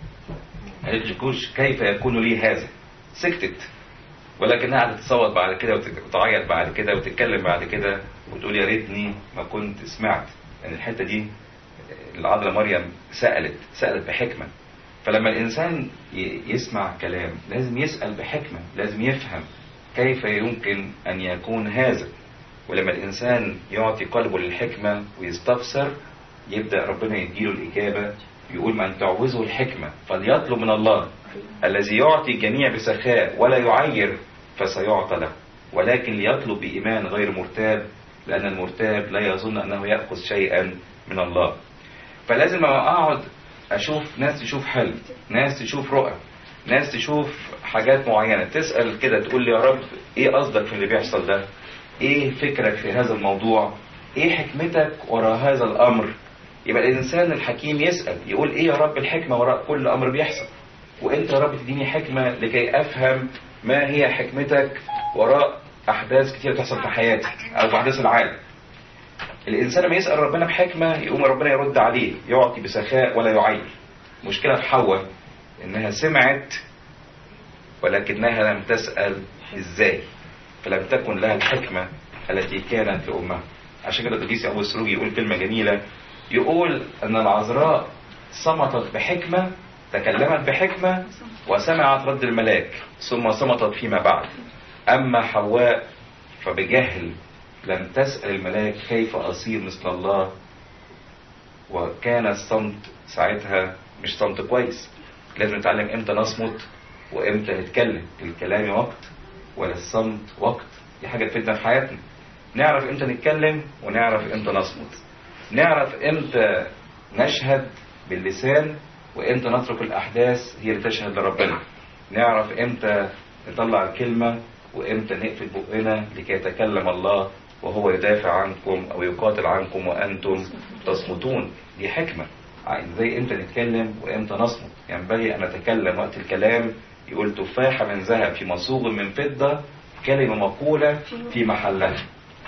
ما قالتش كيف يكون لي هذا سكتت ولكنها قعدت تصوت بعد كده وتعيط بعد كده وتتكلم بعد كده وتقول يا ريتني ما كنت سمعت يعني الحته دي العذراء مريم سالت سالت بحكمه فلما الانسان يسمع كلام لازم يسال بحكمه لازم يفهم كيف يمكن ان يكون هذا ولما الانسان يعطي قلبه للحكمه ويستفسر يبدا ربنا يديله الاجابه يقول من تعوزه الحكمه فليطلب من الله الذي يعطي الجميع بسخاء ولا يعير فسيعطى له ولكن ليطلب بإيمان غير مرتاب لأن المرتاب لا يظن أنه يأخذ شيئا من الله فلازم لما أقعد أشوف ناس تشوف حلم ناس تشوف رؤى ناس تشوف حاجات معينة تسأل كده تقول لي يا رب إيه قصدك في اللي بيحصل ده إيه فكرك في هذا الموضوع إيه حكمتك وراء هذا الأمر يبقى الإنسان الحكيم يسأل يقول إيه يا رب الحكمة وراء كل أمر بيحصل وانت يا رب تديني حكمة لكي افهم ما هي حكمتك وراء احداث كتير تحصل في حياتي او في احداث العالم الانسان لما يسال ربنا بحكمه يقوم ربنا يرد عليه يعطي بسخاء ولا يعير مشكله في حواء انها سمعت ولكنها لم تسال ازاي فلم تكن لها الحكمه التي كانت لامها عشان كده القديس ابو السروجي يقول كلمه جميله يقول ان العذراء صمتت بحكمه تكلمت بحكمة وسمعت رد الملاك ثم صمتت فيما بعد أما حواء فبجهل لم تسأل الملاك كيف أصير مثل الله وكان الصمت ساعتها مش صمت كويس لازم نتعلم امتى نصمت وامتى نتكلم الكلام وقت ولا الصمت وقت دي حاجة تفيدنا في حياتنا نعرف امتى نتكلم ونعرف امتى نصمت نعرف امتى نشهد باللسان وامتى نترك الاحداث هي اللي تشهد لربنا نعرف امتى نطلع الكلمة وامتى نقفل بقنا لكي يتكلم الله وهو يدافع عنكم او يقاتل عنكم وانتم تصمتون دي حكمة ازاي امتى نتكلم وامتى نصمت ينبغي ان نتكلم وقت الكلام يقول تفاحة من ذهب في مصوغ من فضة كلمة مقولة في محلها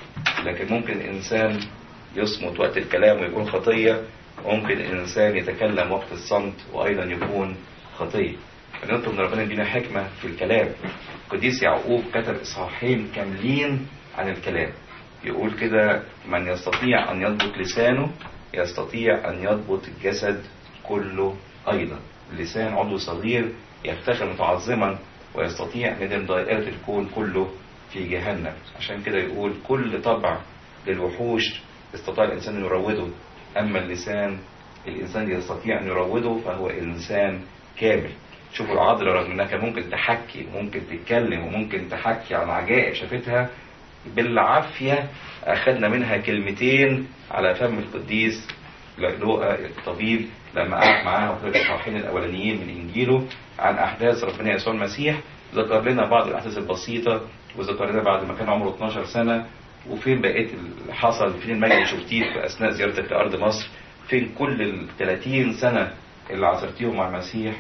لكن ممكن الانسان يصمت وقت الكلام ويكون خطية ممكن الإنسان يتكلم وقت الصمت وأيضا يكون خطية فنطلب من ربنا يدينا حكمة في الكلام قديس يعقوب كتب إصحاحين كاملين عن الكلام يقول كده من يستطيع أن يضبط لسانه يستطيع أن يضبط الجسد كله أيضا اللسان عضو صغير يفتخر متعظما ويستطيع أن يدم دائرة الكون كله في جهنم عشان كده يقول كل طبع للوحوش استطاع الإنسان أن يروده أما اللسان الإنسان يستطيع أن يروده فهو إنسان كامل شوفوا العذراء رغم انها كان ممكن تحكي وممكن تتكلم وممكن تحكي عن عجائب شافتها بالعافية أخذنا منها كلمتين على فم القديس لؤلؤة الطبيب لما قعد معاها في الصحيحين الأولانيين من إنجيله عن أحداث ربنا يسوع المسيح ذكر لنا بعض الأحداث البسيطة وذكر لنا بعد ما كان عمره 12 سنة وفين بقيت اللي حصل فين المجد اللي شفتيه في أثناء زيارتك لأرض مصر فين كل ال 30 سنة اللي عاصرتيهم مع المسيح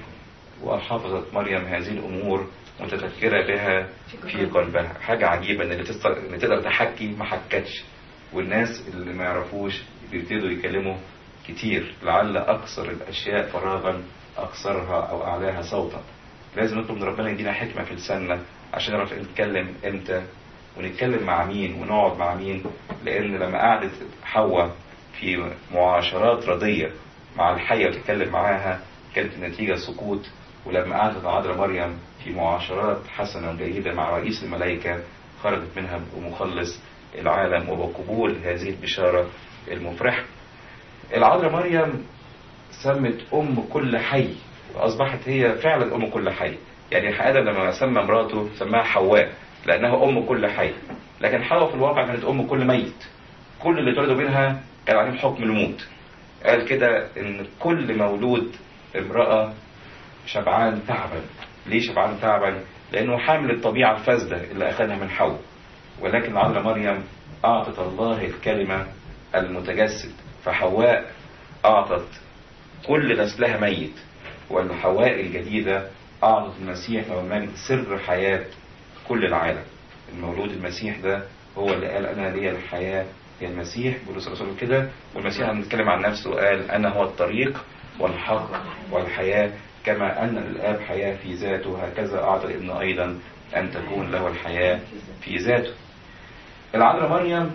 وحفظت مريم هذه الأمور متفكرة بها في قلبها حاجة عجيبة إن اللي, تستر... اللي تقدر تحكي ما حكتش والناس اللي ما يعرفوش بيبتدوا يكلموا كتير لعل أكثر الأشياء فراغا أكثرها أو أعلاها صوتا لازم نطلب من ربنا يدينا حكمة في لساننا عشان نعرف نتكلم إمتى ونتكلم مع مين ونقعد مع مين لأن لما قعدت حواء في معاشرات رضية مع الحية وتتكلم معاها كانت النتيجة سقوط ولما قعدت العذراء مريم في معاشرات حسنة وجيدة مع رئيس الملائكة خرجت منها بمخلص العالم وبقبول هذه البشارة المفرحة العذراء مريم سمت أم كل حي وأصبحت هي فعلا أم كل حي يعني آدم لما سمى مراته سماها حواء لأنها أم كل حي لكن حواء في الواقع كانت أم كل ميت كل اللي اتولدوا منها كان عليهم حكم الموت قال كده إن كل مولود امرأة شبعان تعبا ليه شبعان تعبا لأنه حامل الطبيعة الفاسدة اللي أخذها من حواء ولكن العذراء مريم أعطت الله الكلمة المتجسد فحواء أعطت كل نسلها ميت والحواء الجديدة أعطت المسيح له المجد سر حياة كل العالم المولود المسيح ده هو اللي قال أنا لي الحياة هي المسيح بولس الرسول كده والمسيح هنتكلم عن نفسه قال أنا هو الطريق والحق والحياة كما أن الآب حياة في ذاته هكذا أعطى الابن أيضا أن تكون له الحياة في ذاته العذراء مريم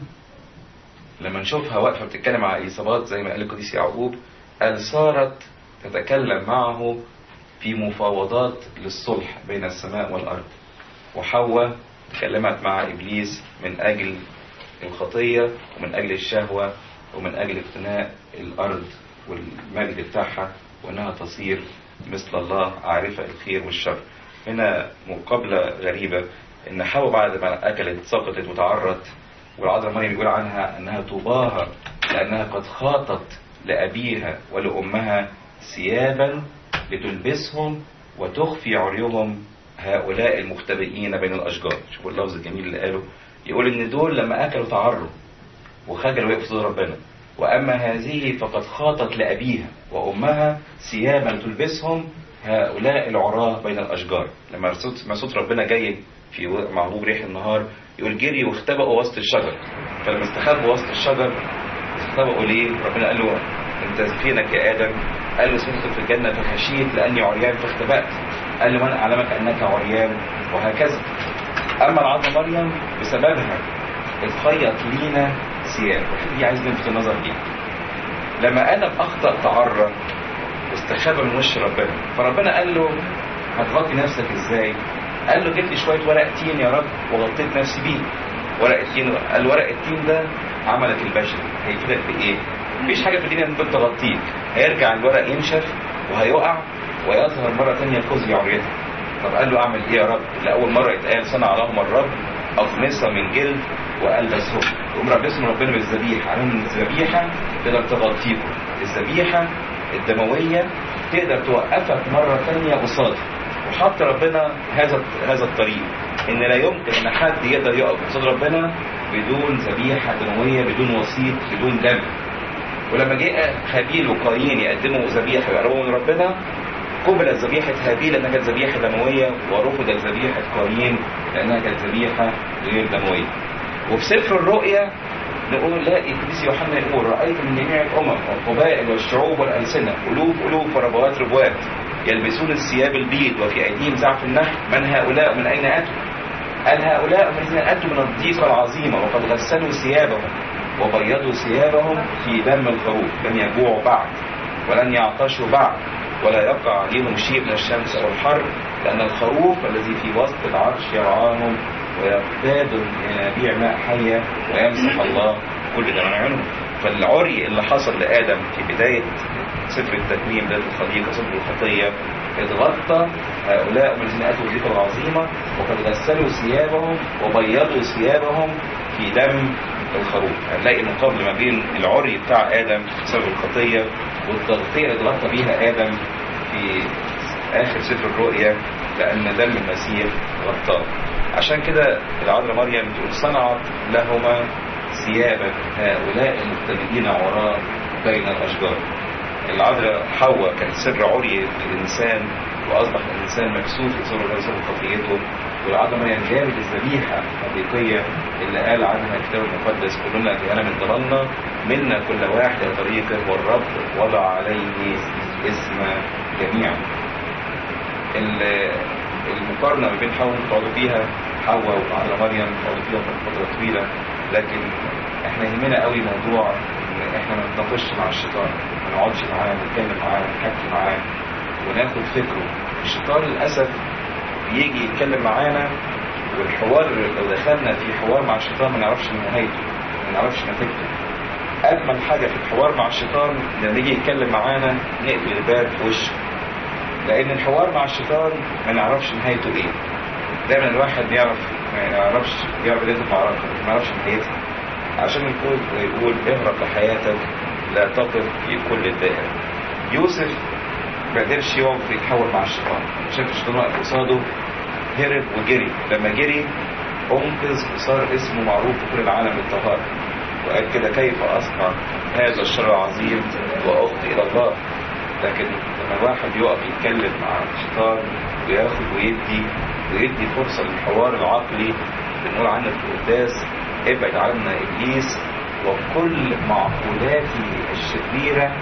لما نشوفها واقفة بتتكلم على إصابات زي ما قال القديس يعقوب قال صارت تتكلم معه في مفاوضات للصلح بين السماء والأرض وحواء تكلمت مع إبليس من أجل الخطية ومن أجل الشهوة ومن أجل اقتناء الأرض والمجد بتاعها وأنها تصير مثل الله عارفة الخير والشر هنا مقابلة غريبة إن حواء بعد ما أكلت سقطت وتعرت والعذراء مريم يقول عنها أنها طوباها لأنها قد خاطت لأبيها ولأمها ثيابا لتلبسهم وتخفي عريهم هؤلاء المختبئين بين الأشجار شوفوا اللفظ الجميل اللي قاله يقول إن دول لما أكلوا تعروا وخجلوا وقفوا صدر ربنا وأما هذه فقد خاطت لأبيها وأمها ثيابا تلبسهم هؤلاء العراة بين الأشجار لما صوت ما صوت ربنا جاي في معبوب ريح النهار يقول جري واختبأوا وسط الشجر فلما استخبوا وسط الشجر اختبأوا ليه؟ ربنا قال له أنت فينك يا آدم؟ قال له سمعت في الجنة فخشيت لأني عريان فاختبأت قال له من أعلمك أنك عريان وهكذا أما العذراء مريم بسببها اتخيط لينا ثياب دي عايز نلفت النظر دي لما آدم أخطأ تعرى واستخبى من وش ربنا فربنا قال له هتغطي نفسك ازاي قال له جيب لي شويه ورق تين يا رب وغطيت نفسي بيه ورق التين قال ورق التين ده عملك البشري هيفيدك بايه مفيش حاجه في الدنيا ممكن تغطيك هيرجع الورق ينشف وهيقع ويظهر مره ثانيه خزي عريتك طب قال له اعمل ايه يا رب لاول مره يتقال صنع لهم الرب اقمصه من جلد والبسهم يقوم ربسهم ربنا بالذبيحه على ان الذبيحه تقدر تغطيكم الذبيحه الدمويه تقدر توقفك مره ثانيه قصادك وحط ربنا هذا هذا الطريق ان لا يمكن ان حد يقدر يقف قصاد ربنا بدون ذبيحه دمويه بدون وسيط بدون دم ولما جاء هابيل وقايين يقدموا ذبيحه ويقربوا من ربنا قبلت ذبيحة هابيل لأنها كانت ذبيحة دموية ورفضت ذبيحة قايين لأنها كانت ذبيحة غير دموية. وفي سفر الرؤيا نقول لا القديس يوحنا يقول رأيت من جميع الأمم والقبائل والشعوب والألسنة ألوف ألوف وربوات ربوات يلبسون الثياب البيض وفي أيديهم زعف النحل من هؤلاء ومن أين أتوا؟ قال هؤلاء الذين أتوا من الضيقة العظيمة وقد غسلوا ثيابهم وبيضوا ثيابهم في دم الخروف لم يجوعوا بعد ولن يعطشوا بعد ولا يقع عليهم شيء من الشمس أو الحر لأن الخروف الذي في وسط العرش يرعاهم ويقتاد ينابيع ماء حية ويمسح الله كل ده من عيونهم فالعري اللي حصل لآدم في بداية سفر التكوين بداية الخليقة سفر الخطية اتغطى هؤلاء الذين أتوا الضيقة العظيمة وقد غسلوا ثيابهم وبيضوا ثيابهم في دم الخروف هنلاقي مقابلة ما بين العري بتاع آدم بسبب الخطية والتغطية اللي اتغطى بيها آدم في آخر سفر الرؤيا لأن دم المسيح غطاه عشان كده العذراء مريم تقول صنعت لهما ثيابا هؤلاء المختلفين عراء بين الأشجار العذراء حواء كانت سر عري الإنسان وأصبح الإنسان مكسوف بسبب بسبب خطيته والعذراء مريم جابت الذبيحة الحقيقية اللي قال عنها الكتاب المقدس كلنا أتينا من ضلالنا منا كل واحد إلى طريقه والرب وضع عليه اسم جميعا المقارنة ما بين حواء بتقعدوا فيها حواء وعلى مريم بتقعدوا فيها فترة طويلة لكن احنا يهمنا قوي موضوع ان احنا ما نتناقش مع الشيطان ما نقعدش معاه نتكلم معاه نحكي معاه وناخد فكره الشيطان للأسف بيجي يتكلم معانا والحوار لو دخلنا في حوار مع الشيطان ما نعرفش نهايته ما نعرفش نتيجته اجمل حاجه في الحوار مع الشيطان لما يجي يتكلم معانا نقفل الباب في وشه لان الحوار مع الشيطان ما نعرفش نهايته ايه دايما الواحد بيعرف ما يعرفش بيعرف بدايه المعركه ما يعرفش نهايتها عشان يقول يقول اهرب لحياتك لا تقف في كل الدائرة يوسف ما قدرش يقف يتحول مع الشيطان شاف الشيطان واقف قصاده هرب وجري لما جري انقذ وصار اسمه معروف في كل العالم بالطهارة وقال كده كيف اصنع هذا الشر العظيم واخطي الى الله لكن لما الواحد يقف يتكلم مع الشيطان وياخد ويدي ويدي فرصة للحوار العقلي بنقول عنه في القداس ابعد عنا ابليس وكل معقولاته الشريرة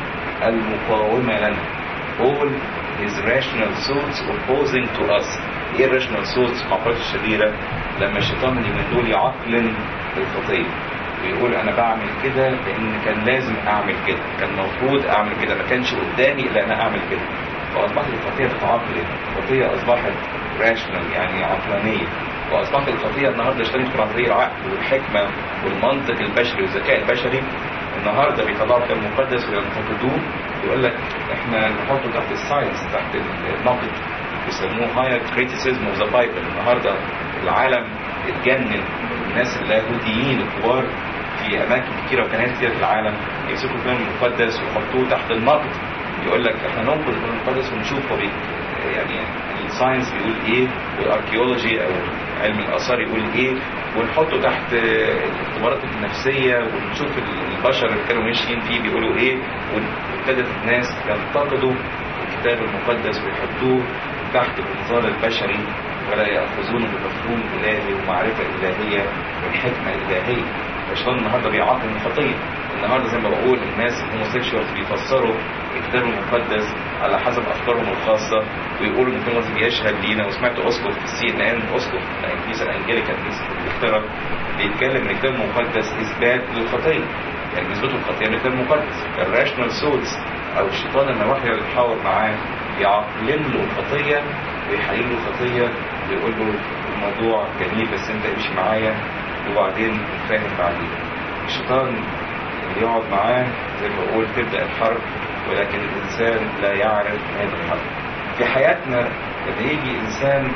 المقاومة لنا all his rational thoughts opposing to us irrational thoughts معقولات الشريرة لما الشيطان اللي من دول يعقلن الخطية ويقول انا بعمل كده لان كان لازم اعمل كده كان المفروض اعمل كده ما كانش قدامي الا انا اعمل كده فاصبحت الخطيه تتعقل الخطيه اصبحت راشنال يعني عقلانيه واصبحت الخطيه النهارده اشتغلت في عن العقل والحكمه والمنطق البشري والذكاء البشري النهارده بيطلعوا الكتاب المقدس وينتقدوه يقول لك احنا نحطه تحت الساينس تحت النقد بيسموه هاير كريتيسيزم اوف ذا بايبل النهارده العالم اتجنن الناس اللاهوتيين الكبار في اماكن كتيره وكنائس كتيره في العالم يمسكوا الكتاب المقدس ويحطوه تحت النقد يقول لك احنا ننقد الكتاب المقدس ونشوف هو بي يعني الساينس بيقول ايه والاركيولوجي او علم الاثار يقول ايه ونحطه تحت الاختبارات النفسيه ونشوف البشر اللي كانوا ماشيين فيه بيقولوا ايه وابتدت الناس ينتقدوا الكتاب المقدس ويحطوه تحت الانظار البشري ولا ياخذونه بمفهوم الهي ومعرفه الهيه والحكمه الالهيه الشيطان النهارده بيعاقب الخطيه النهارده زي ما بقول الناس الهوموسيكشوالز بيفسروا الكتاب المقدس على حسب افكارهم الخاصه ويقولوا ان في لازم يشهد لينا وسمعت اسقف في السي ان ان اسقف الكنيسه الانجليكان في انجلترا بيتكلم ان الكتاب المقدس اثبات للخطيه يعني بيثبتوا الخطيه من الكتاب المقدس الراشنال سولز او الشيطان لما الواحد يتحاور معاه يعقلن له الخطيه ويحلل له الخطيه ويقول له الموضوع جميل بس انت امشي معايا وبعدين نتفاهم بعدين الشيطان اللي يقعد معاه زي ما بقول تبدا الحرب ولكن الانسان لا يعرف هذه الحرب في حياتنا لما يجي انسان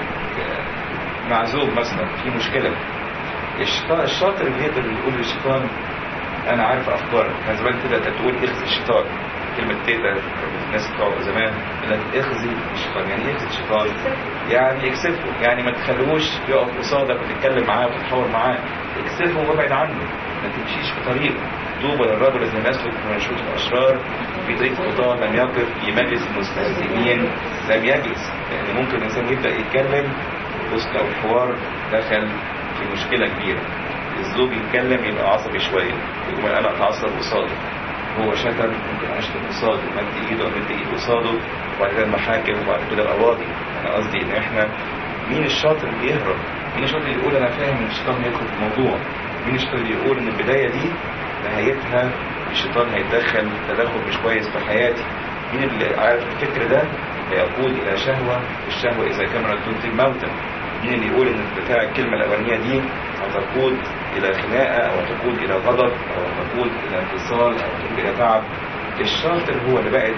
معزوب مثلا في مشكله الشيطان الشاطر اللي يقدر يقول للشيطان انا عارف افكارك كان زمان كده تقول اخزي الشيطان كلمة تيتا الناس بتوع زمان يقول لك اخزي الشيطان يعني ايه اخزي الشيطان؟ يعني اكسفه يعني ما تخلوش يقف قصادك وتتكلم معاه وتتحاور معاه اكسفه وابعد عنه ما تمشيش في طريقه طوبى للرجل الذي يسلك في منشوط الاشرار في طريق خطاه لم يقف في مجلس المستهزئين لم يجلس لان يعني ممكن الانسان يبدا يتكلم بص لو الحوار دخل في مشكله كبيره الزوج يتكلم يبقى عصبي شويه يقول انا اتعصب قصاده هو شتم ممكن اشتم قصاده مد ايده مد ايده قصاده وبعد كده المحاكم وبعد كده القواضي انا قصدي ان احنا مين الشاطر اللي يهرب مين الشاطر اللي يقول انا فاهم ان الشيطان هيدخل في الموضوع مين الشاطر اللي يقول ان البدايه دي نهايتها الشيطان هيتدخل تدخل مش كويس في حياتي مين اللي عارف الفكر ده هيقود الى شهوه الشهوه اذا كامرت تنتي الموتى مين اللي يقول ان بتاع الكلمه الاولانيه دي هتقود الى خناقه او تقود الى غضب او تقود الى انفصال او تقود الى تعب الشاطر هو اللي بقت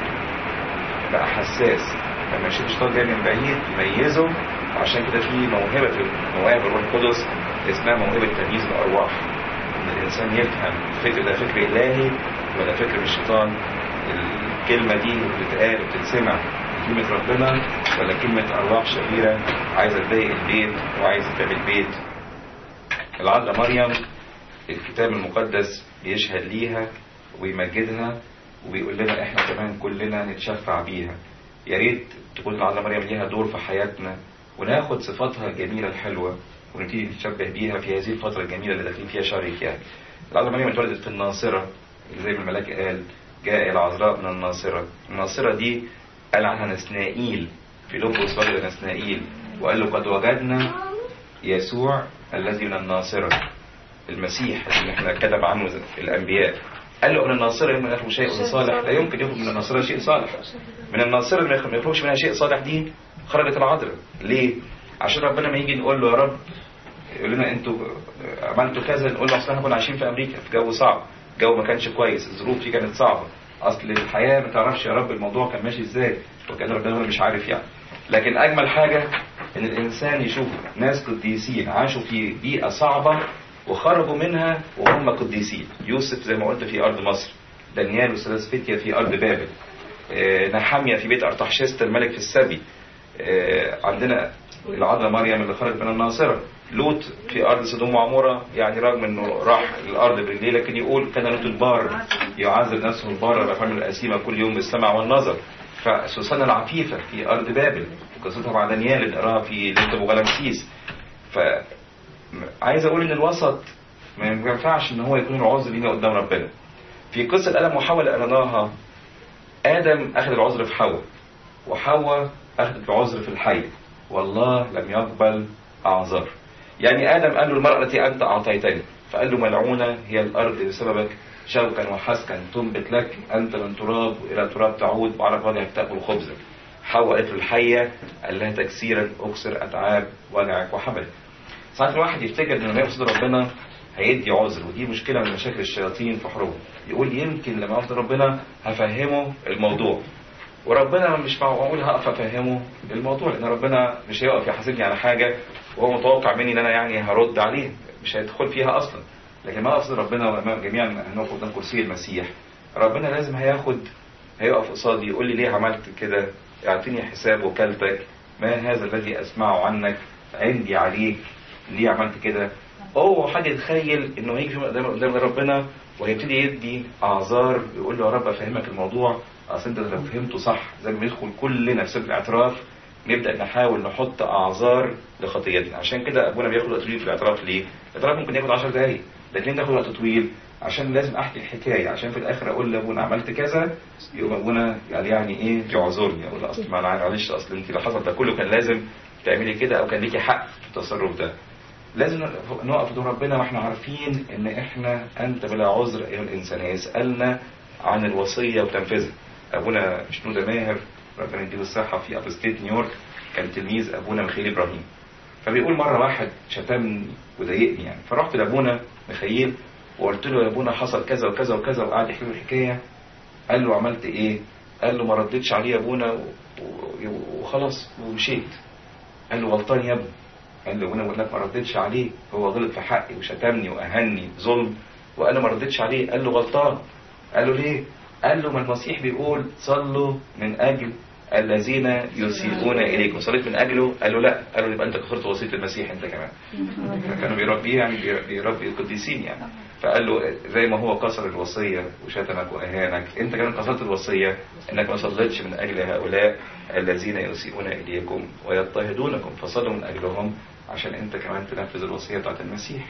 بقى حساس لما يشوف الشيطان جاي من بعيد يميزه عشان كده في موهبه في مواهب الروح القدس اسمها موهبه تمييز الارواح ان الانسان يفهم الفكر ده فكر الهي ولا فكر من الشيطان الكلمه دي بتتقال وبتتسمع كلمه ربنا ولا كلمه ارواح شريره عايزه تضايق البيت وعايزه تعمل بيت العذراء مريم الكتاب المقدس بيشهد ليها ويمجدها وبيقول لنا احنا كمان كلنا نتشفع بيها يا ريت تكون العذراء مريم ليها دور في حياتنا وناخد صفاتها الجميله الحلوه ونبتدي نتشبه بيها في هذه الفتره الجميله اللي داخلين فيها شهر الكهف. العذراء مريم اتولدت في الناصره زي ما الملاك قال جاء العذراء من الناصره، الناصره دي قال عنها نسنائيل في لوبوس وجد نسنائيل وقال له قد وجدنا يسوع الذي من الناصره المسيح اللي احنا كتب عنه الانبياء قال له من الناصرة يوم يخرج شيء صالح لا يمكن يخرج من الناصرة شيء صالح من الناصرة اللي ما يخرجش منها شيء صالح دي خرجت العذراء ليه؟ عشان ربنا ما يجي نقول له يا رب يقول لنا انتوا عملتوا كذا نقول له اصل احنا كنا عايشين في امريكا في جو صعب جو ما كانش كويس الظروف فيه كانت صعبه اصل الحياه ما تعرفش يا رب الموضوع كان ماشي ازاي وكان ربنا مش عارف يعني لكن اجمل حاجه ان الانسان يشوف ناس قديسين عاشوا في بيئه صعبه وخرجوا منها وهم قديسين يوسف زي ما قلت في ارض مصر دانيال وسلاسفتيا في ارض بابل آه، نحامية في بيت ارتحشست الملك في السبي آه، عندنا العذراء مريم اللي خرجت من الناصرة لوط في أرض سدوم وعمورة يعني رغم أنه راح الأرض برجليه لكن يقول كان لوط البار يعذب نفسه البار الأفعال الأسيمة كل يوم بالسمع والنظر فسوسنة العفيفة في أرض بابل قصتها مع دانيال اللي قراها في ليلة أبو غلامسيس ف عايز أقول إن الوسط ما ينفعش إن هو يكون العذر لينا قدام ربنا في قصة آدم وحواء اللي قريناها آدم أخذ العذر في حواء وحواء أخذت العذر في الحي والله لم يقبل أعذار يعني آدم قال له المرأة التي أنت أعطيتني فقال له ملعونة هي الأرض بسببك شوكا وحسكا تنبت لك أنت من تراب وإلى تراب تعود وعلى وجهك تأكل خبزك حواء قالت له الحية قال لها تكسيرا أكسر أتعاب وجعك وحملك ساعات الواحد يفتكر إن لما يقصد ربنا هيدي عذر ودي مشكلة من مشاكل الشياطين في حروب يقول يمكن لما أقصد ربنا هفهمه الموضوع وربنا مش معقول هقف افهمه الموضوع لان ربنا مش هيقف يحاسبني على حاجه وهو متوقع مني ان انا يعني هرد عليه مش هيدخل فيها اصلا لكن ما اقصد ربنا وامام جميعا هنقف قدام كرسي المسيح ربنا لازم هياخد هيقف قصادي يقول لي ليه عملت كده اعطيني حساب وكالتك ما هذا الذي اسمعه عنك عندي عليك ليه عملت كده هو حد يتخيل انه هيجي قدام قدام ربنا وهيبتدي يدي اعذار يقول له يا رب افهمك الموضوع اصل انت لو فهمته صح زي ما بندخل كلنا في سر الاعتراف نبدا نحاول نحط اعذار لخطيتنا عشان كده ابونا بياخد وقت طويل في الاعتراف ليه؟ الاعتراف ممكن ياخد 10 دقائق لكن تاخد وقت طويل عشان لازم احكي الحكايه عشان في الاخر اقول لابونا عملت كذا يقوم ابونا يعني يعني ايه يعذرني اقول له اصل ما انا معلش اصل انت اللي حصل ده كله كان لازم تعملي كده او كان ليكي حق في التصرف ده لازم نقف قدام ربنا واحنا عارفين ان احنا انت بلا عذر ايها الانسان يسالنا عن الوصيه وتنفيذها ابونا شنودة ماهر ربنا يديله الصحه في اب ستيت نيويورك كان تلميذ ابونا ميخائيل ابراهيم فبيقول مره واحد شتمني وضايقني يعني فرحت لابونا ميخائيل وقلت له يا ابونا حصل كذا وكذا وكذا وقعد يحكي له الحكايه قال له عملت ايه؟ قال له ما ردتش عليه يا ابونا وخلاص ومشيت قال له غلطان يا ابني قال له وانا بقول لك ما ردتش عليه هو غلط في حقي وشتمني واهني ظلم وانا ما ردتش عليه قال له غلطان قال له ليه؟ قال له ما المسيح بيقول صلوا من اجل الذين يسيئون اليكم صليت من اجله قال له لا قال له يبقى انت كفرت وصيه المسيح انت كمان كانوا بيربيه يعني بيربي القديسين يعني فقال له زي ما هو كسر الوصيه وشتمك واهانك انت كمان كسرت الوصيه انك ما صليتش من اجل هؤلاء الذين يسيئون اليكم ويضطهدونكم فصلوا من اجلهم عشان انت كمان تنفذ الوصيه بتاعت المسيح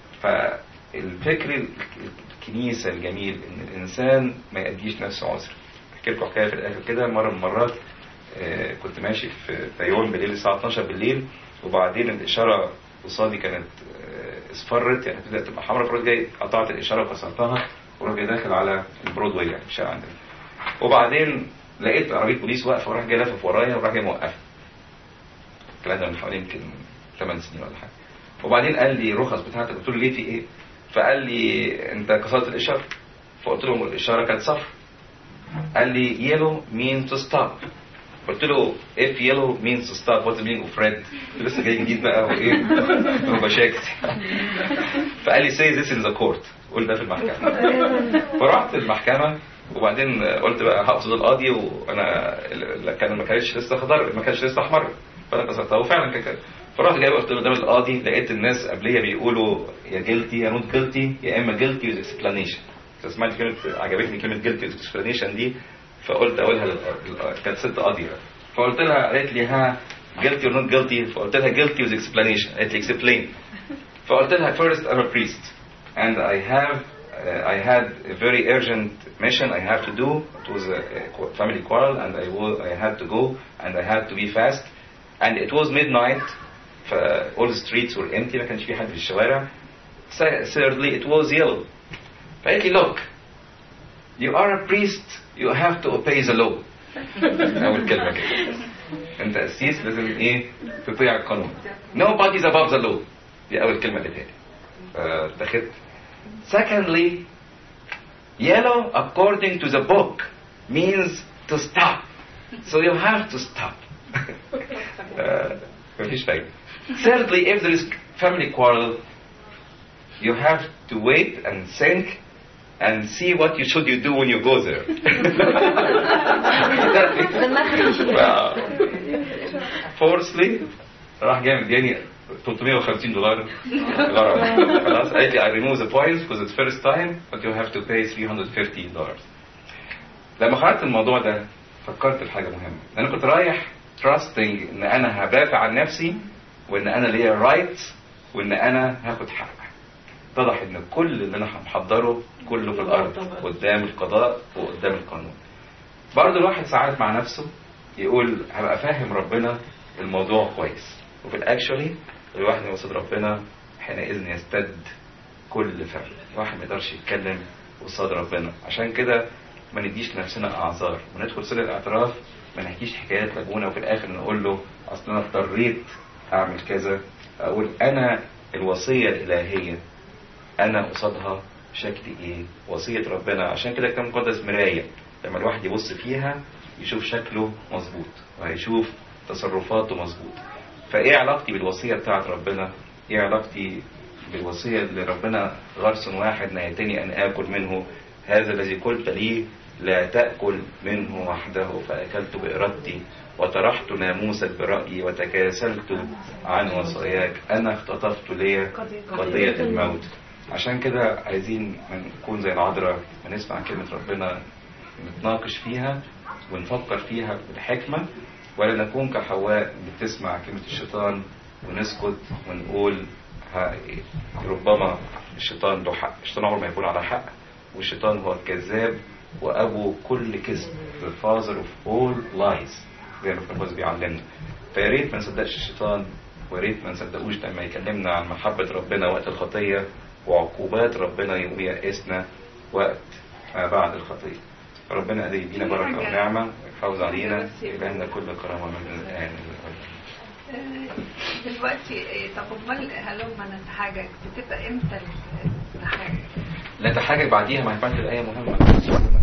فالفكر الكنيسه الجميل ان الانسان ما يأديش نفسه عذر احكي لكم حكايه في الاخر كده مره من المرات آه كنت ماشي في تايوان بالليل الساعه 12 بالليل وبعدين الاشاره قصادي كانت آه اصفرت يعني بدات تبقى حمراء فرحت جاي قطعت الاشاره وكسرتها ورحت جاي داخل على البرودواي يعني الشارع عندنا وبعدين لقيت عربيه بوليس واقفه وراح جاي لافف ورايا وراح جاي موقفه الكلام ده من حوالي يمكن 8 سنين ولا حاجه وبعدين قال لي الرخص بتاعتك قلت له ليه في ايه؟ فقال لي انت كسرت الاشاره فقلت له الاشاره كانت صفر قال لي yellow means to stop قلت له if yellow means to stop what's the meaning of red لسه جاي جديد بقى وايه وبشاكس فقال لي say this in the court قول ده في المحكمه فرحت المحكمه وبعدين قلت بقى هقصد القاضي وانا كان ما كانش لسه خضر ما كانش لسه احمر فانا كسرتها وفعلا كان كده فرحت جاي وقفت قدام القاضي لقيت الناس قبليه بيقولوا يا جلتي يا نوت جلتي يا اما جلتي ويز اكسبلانيشن سمعت كلمه عجبتني كلمه جلتي ويز اكسبلانيشن دي فقلت اقولها للقاضي كانت ست قاضيه فقلت لها قالت لي ها جلتي اور نوت جلتي فقلت لها جلتي ويز اكسبلانيشن قالت لي اكسبلين فقلت لها first I'm a priest and I have uh, I had a very urgent mission I have to do it was a, a family quarrel and I, will, I had to go and I had to be fast and it was midnight all the streets were empty ما كانش في حد في الشوارع thirdly it was yellow فقالت لي look you are a priest you have to obey the law أول كلمة كده انت قسيس لازم ايه تطيع القانون nobody's above the law دي اول كلمه قالتها لي فاتخذت secondly yellow according to the book means to stop so you have to stop آه، مفيش فايده thirdly if there is family quarrel you have to wait and think and see what you should you do when you go there Fourthly راح جاي مدياني 350 دولار خلاص قالت لي I remove the points because it's first time but you have to pay 350 دولار لما خرجت الموضوع ده فكرت في حاجة مهمة أنا كنت رايح trusting إن أنا هدافع عن نفسي وإن أنا ليا rights وإن أنا هاخد حق اتضح إن كل اللي أنا محضره كله في الأرض قدام القضاء وقدام القانون برضه الواحد ساعات مع نفسه يقول هبقى فاهم ربنا الموضوع كويس وفي الاكشولي الواحد يقصد ربنا حينئذ يستد كل فعل الواحد ما يقدرش يتكلم قصاد ربنا عشان كده ما نديش لنفسنا اعذار وندخل سر الاعتراف ما نحكيش حكايات لابونا وفي الاخر نقول له اصل انا اضطريت اعمل كذا اقول انا الوصيه الالهيه انا قصادها شكلي ايه وصيه ربنا عشان كده كان مقدس مرايه لما الواحد يبص فيها يشوف شكله مظبوط وهيشوف تصرفاته مظبوط فايه علاقتي بالوصيه بتاعت ربنا ايه علاقتي بالوصيه اللي ربنا غرس واحد نهيتني ان اكل منه هذا الذي قلت لي لا تاكل منه وحده فاكلت بارادتي وطرحت ناموسك برايي وتكاسلت عن وصاياك انا اختطفت لي قضيه الموت عشان كده عايزين نكون زي العذراء ونسمع كلمه ربنا نتناقش فيها ونفكر فيها بالحكمة ولا نكون كحواء بتسمع كلمة الشيطان ونسكت ونقول ها ربما الشيطان له حق الشيطان عمره ما يكون على حق والشيطان هو الكذاب وأبو كل كذب the father of all lies زي ما الفرنسي بيعلمنا فيا ريت ما نصدقش الشيطان ويا ريت ما نصدقوش لما يكلمنا عن محبة ربنا وقت الخطية وعقوبات ربنا ويأسنا وقت ما بعد الخطية ربنا قد يدينا بركة ونعمة ويحافظ علينا ويبقى كل كرامة من الآن دلوقتي طب امال هلما نتحاجج بتبقى امتى نتحاجج؟ نتحاجج بعديها ما ينفعش الآية مهمة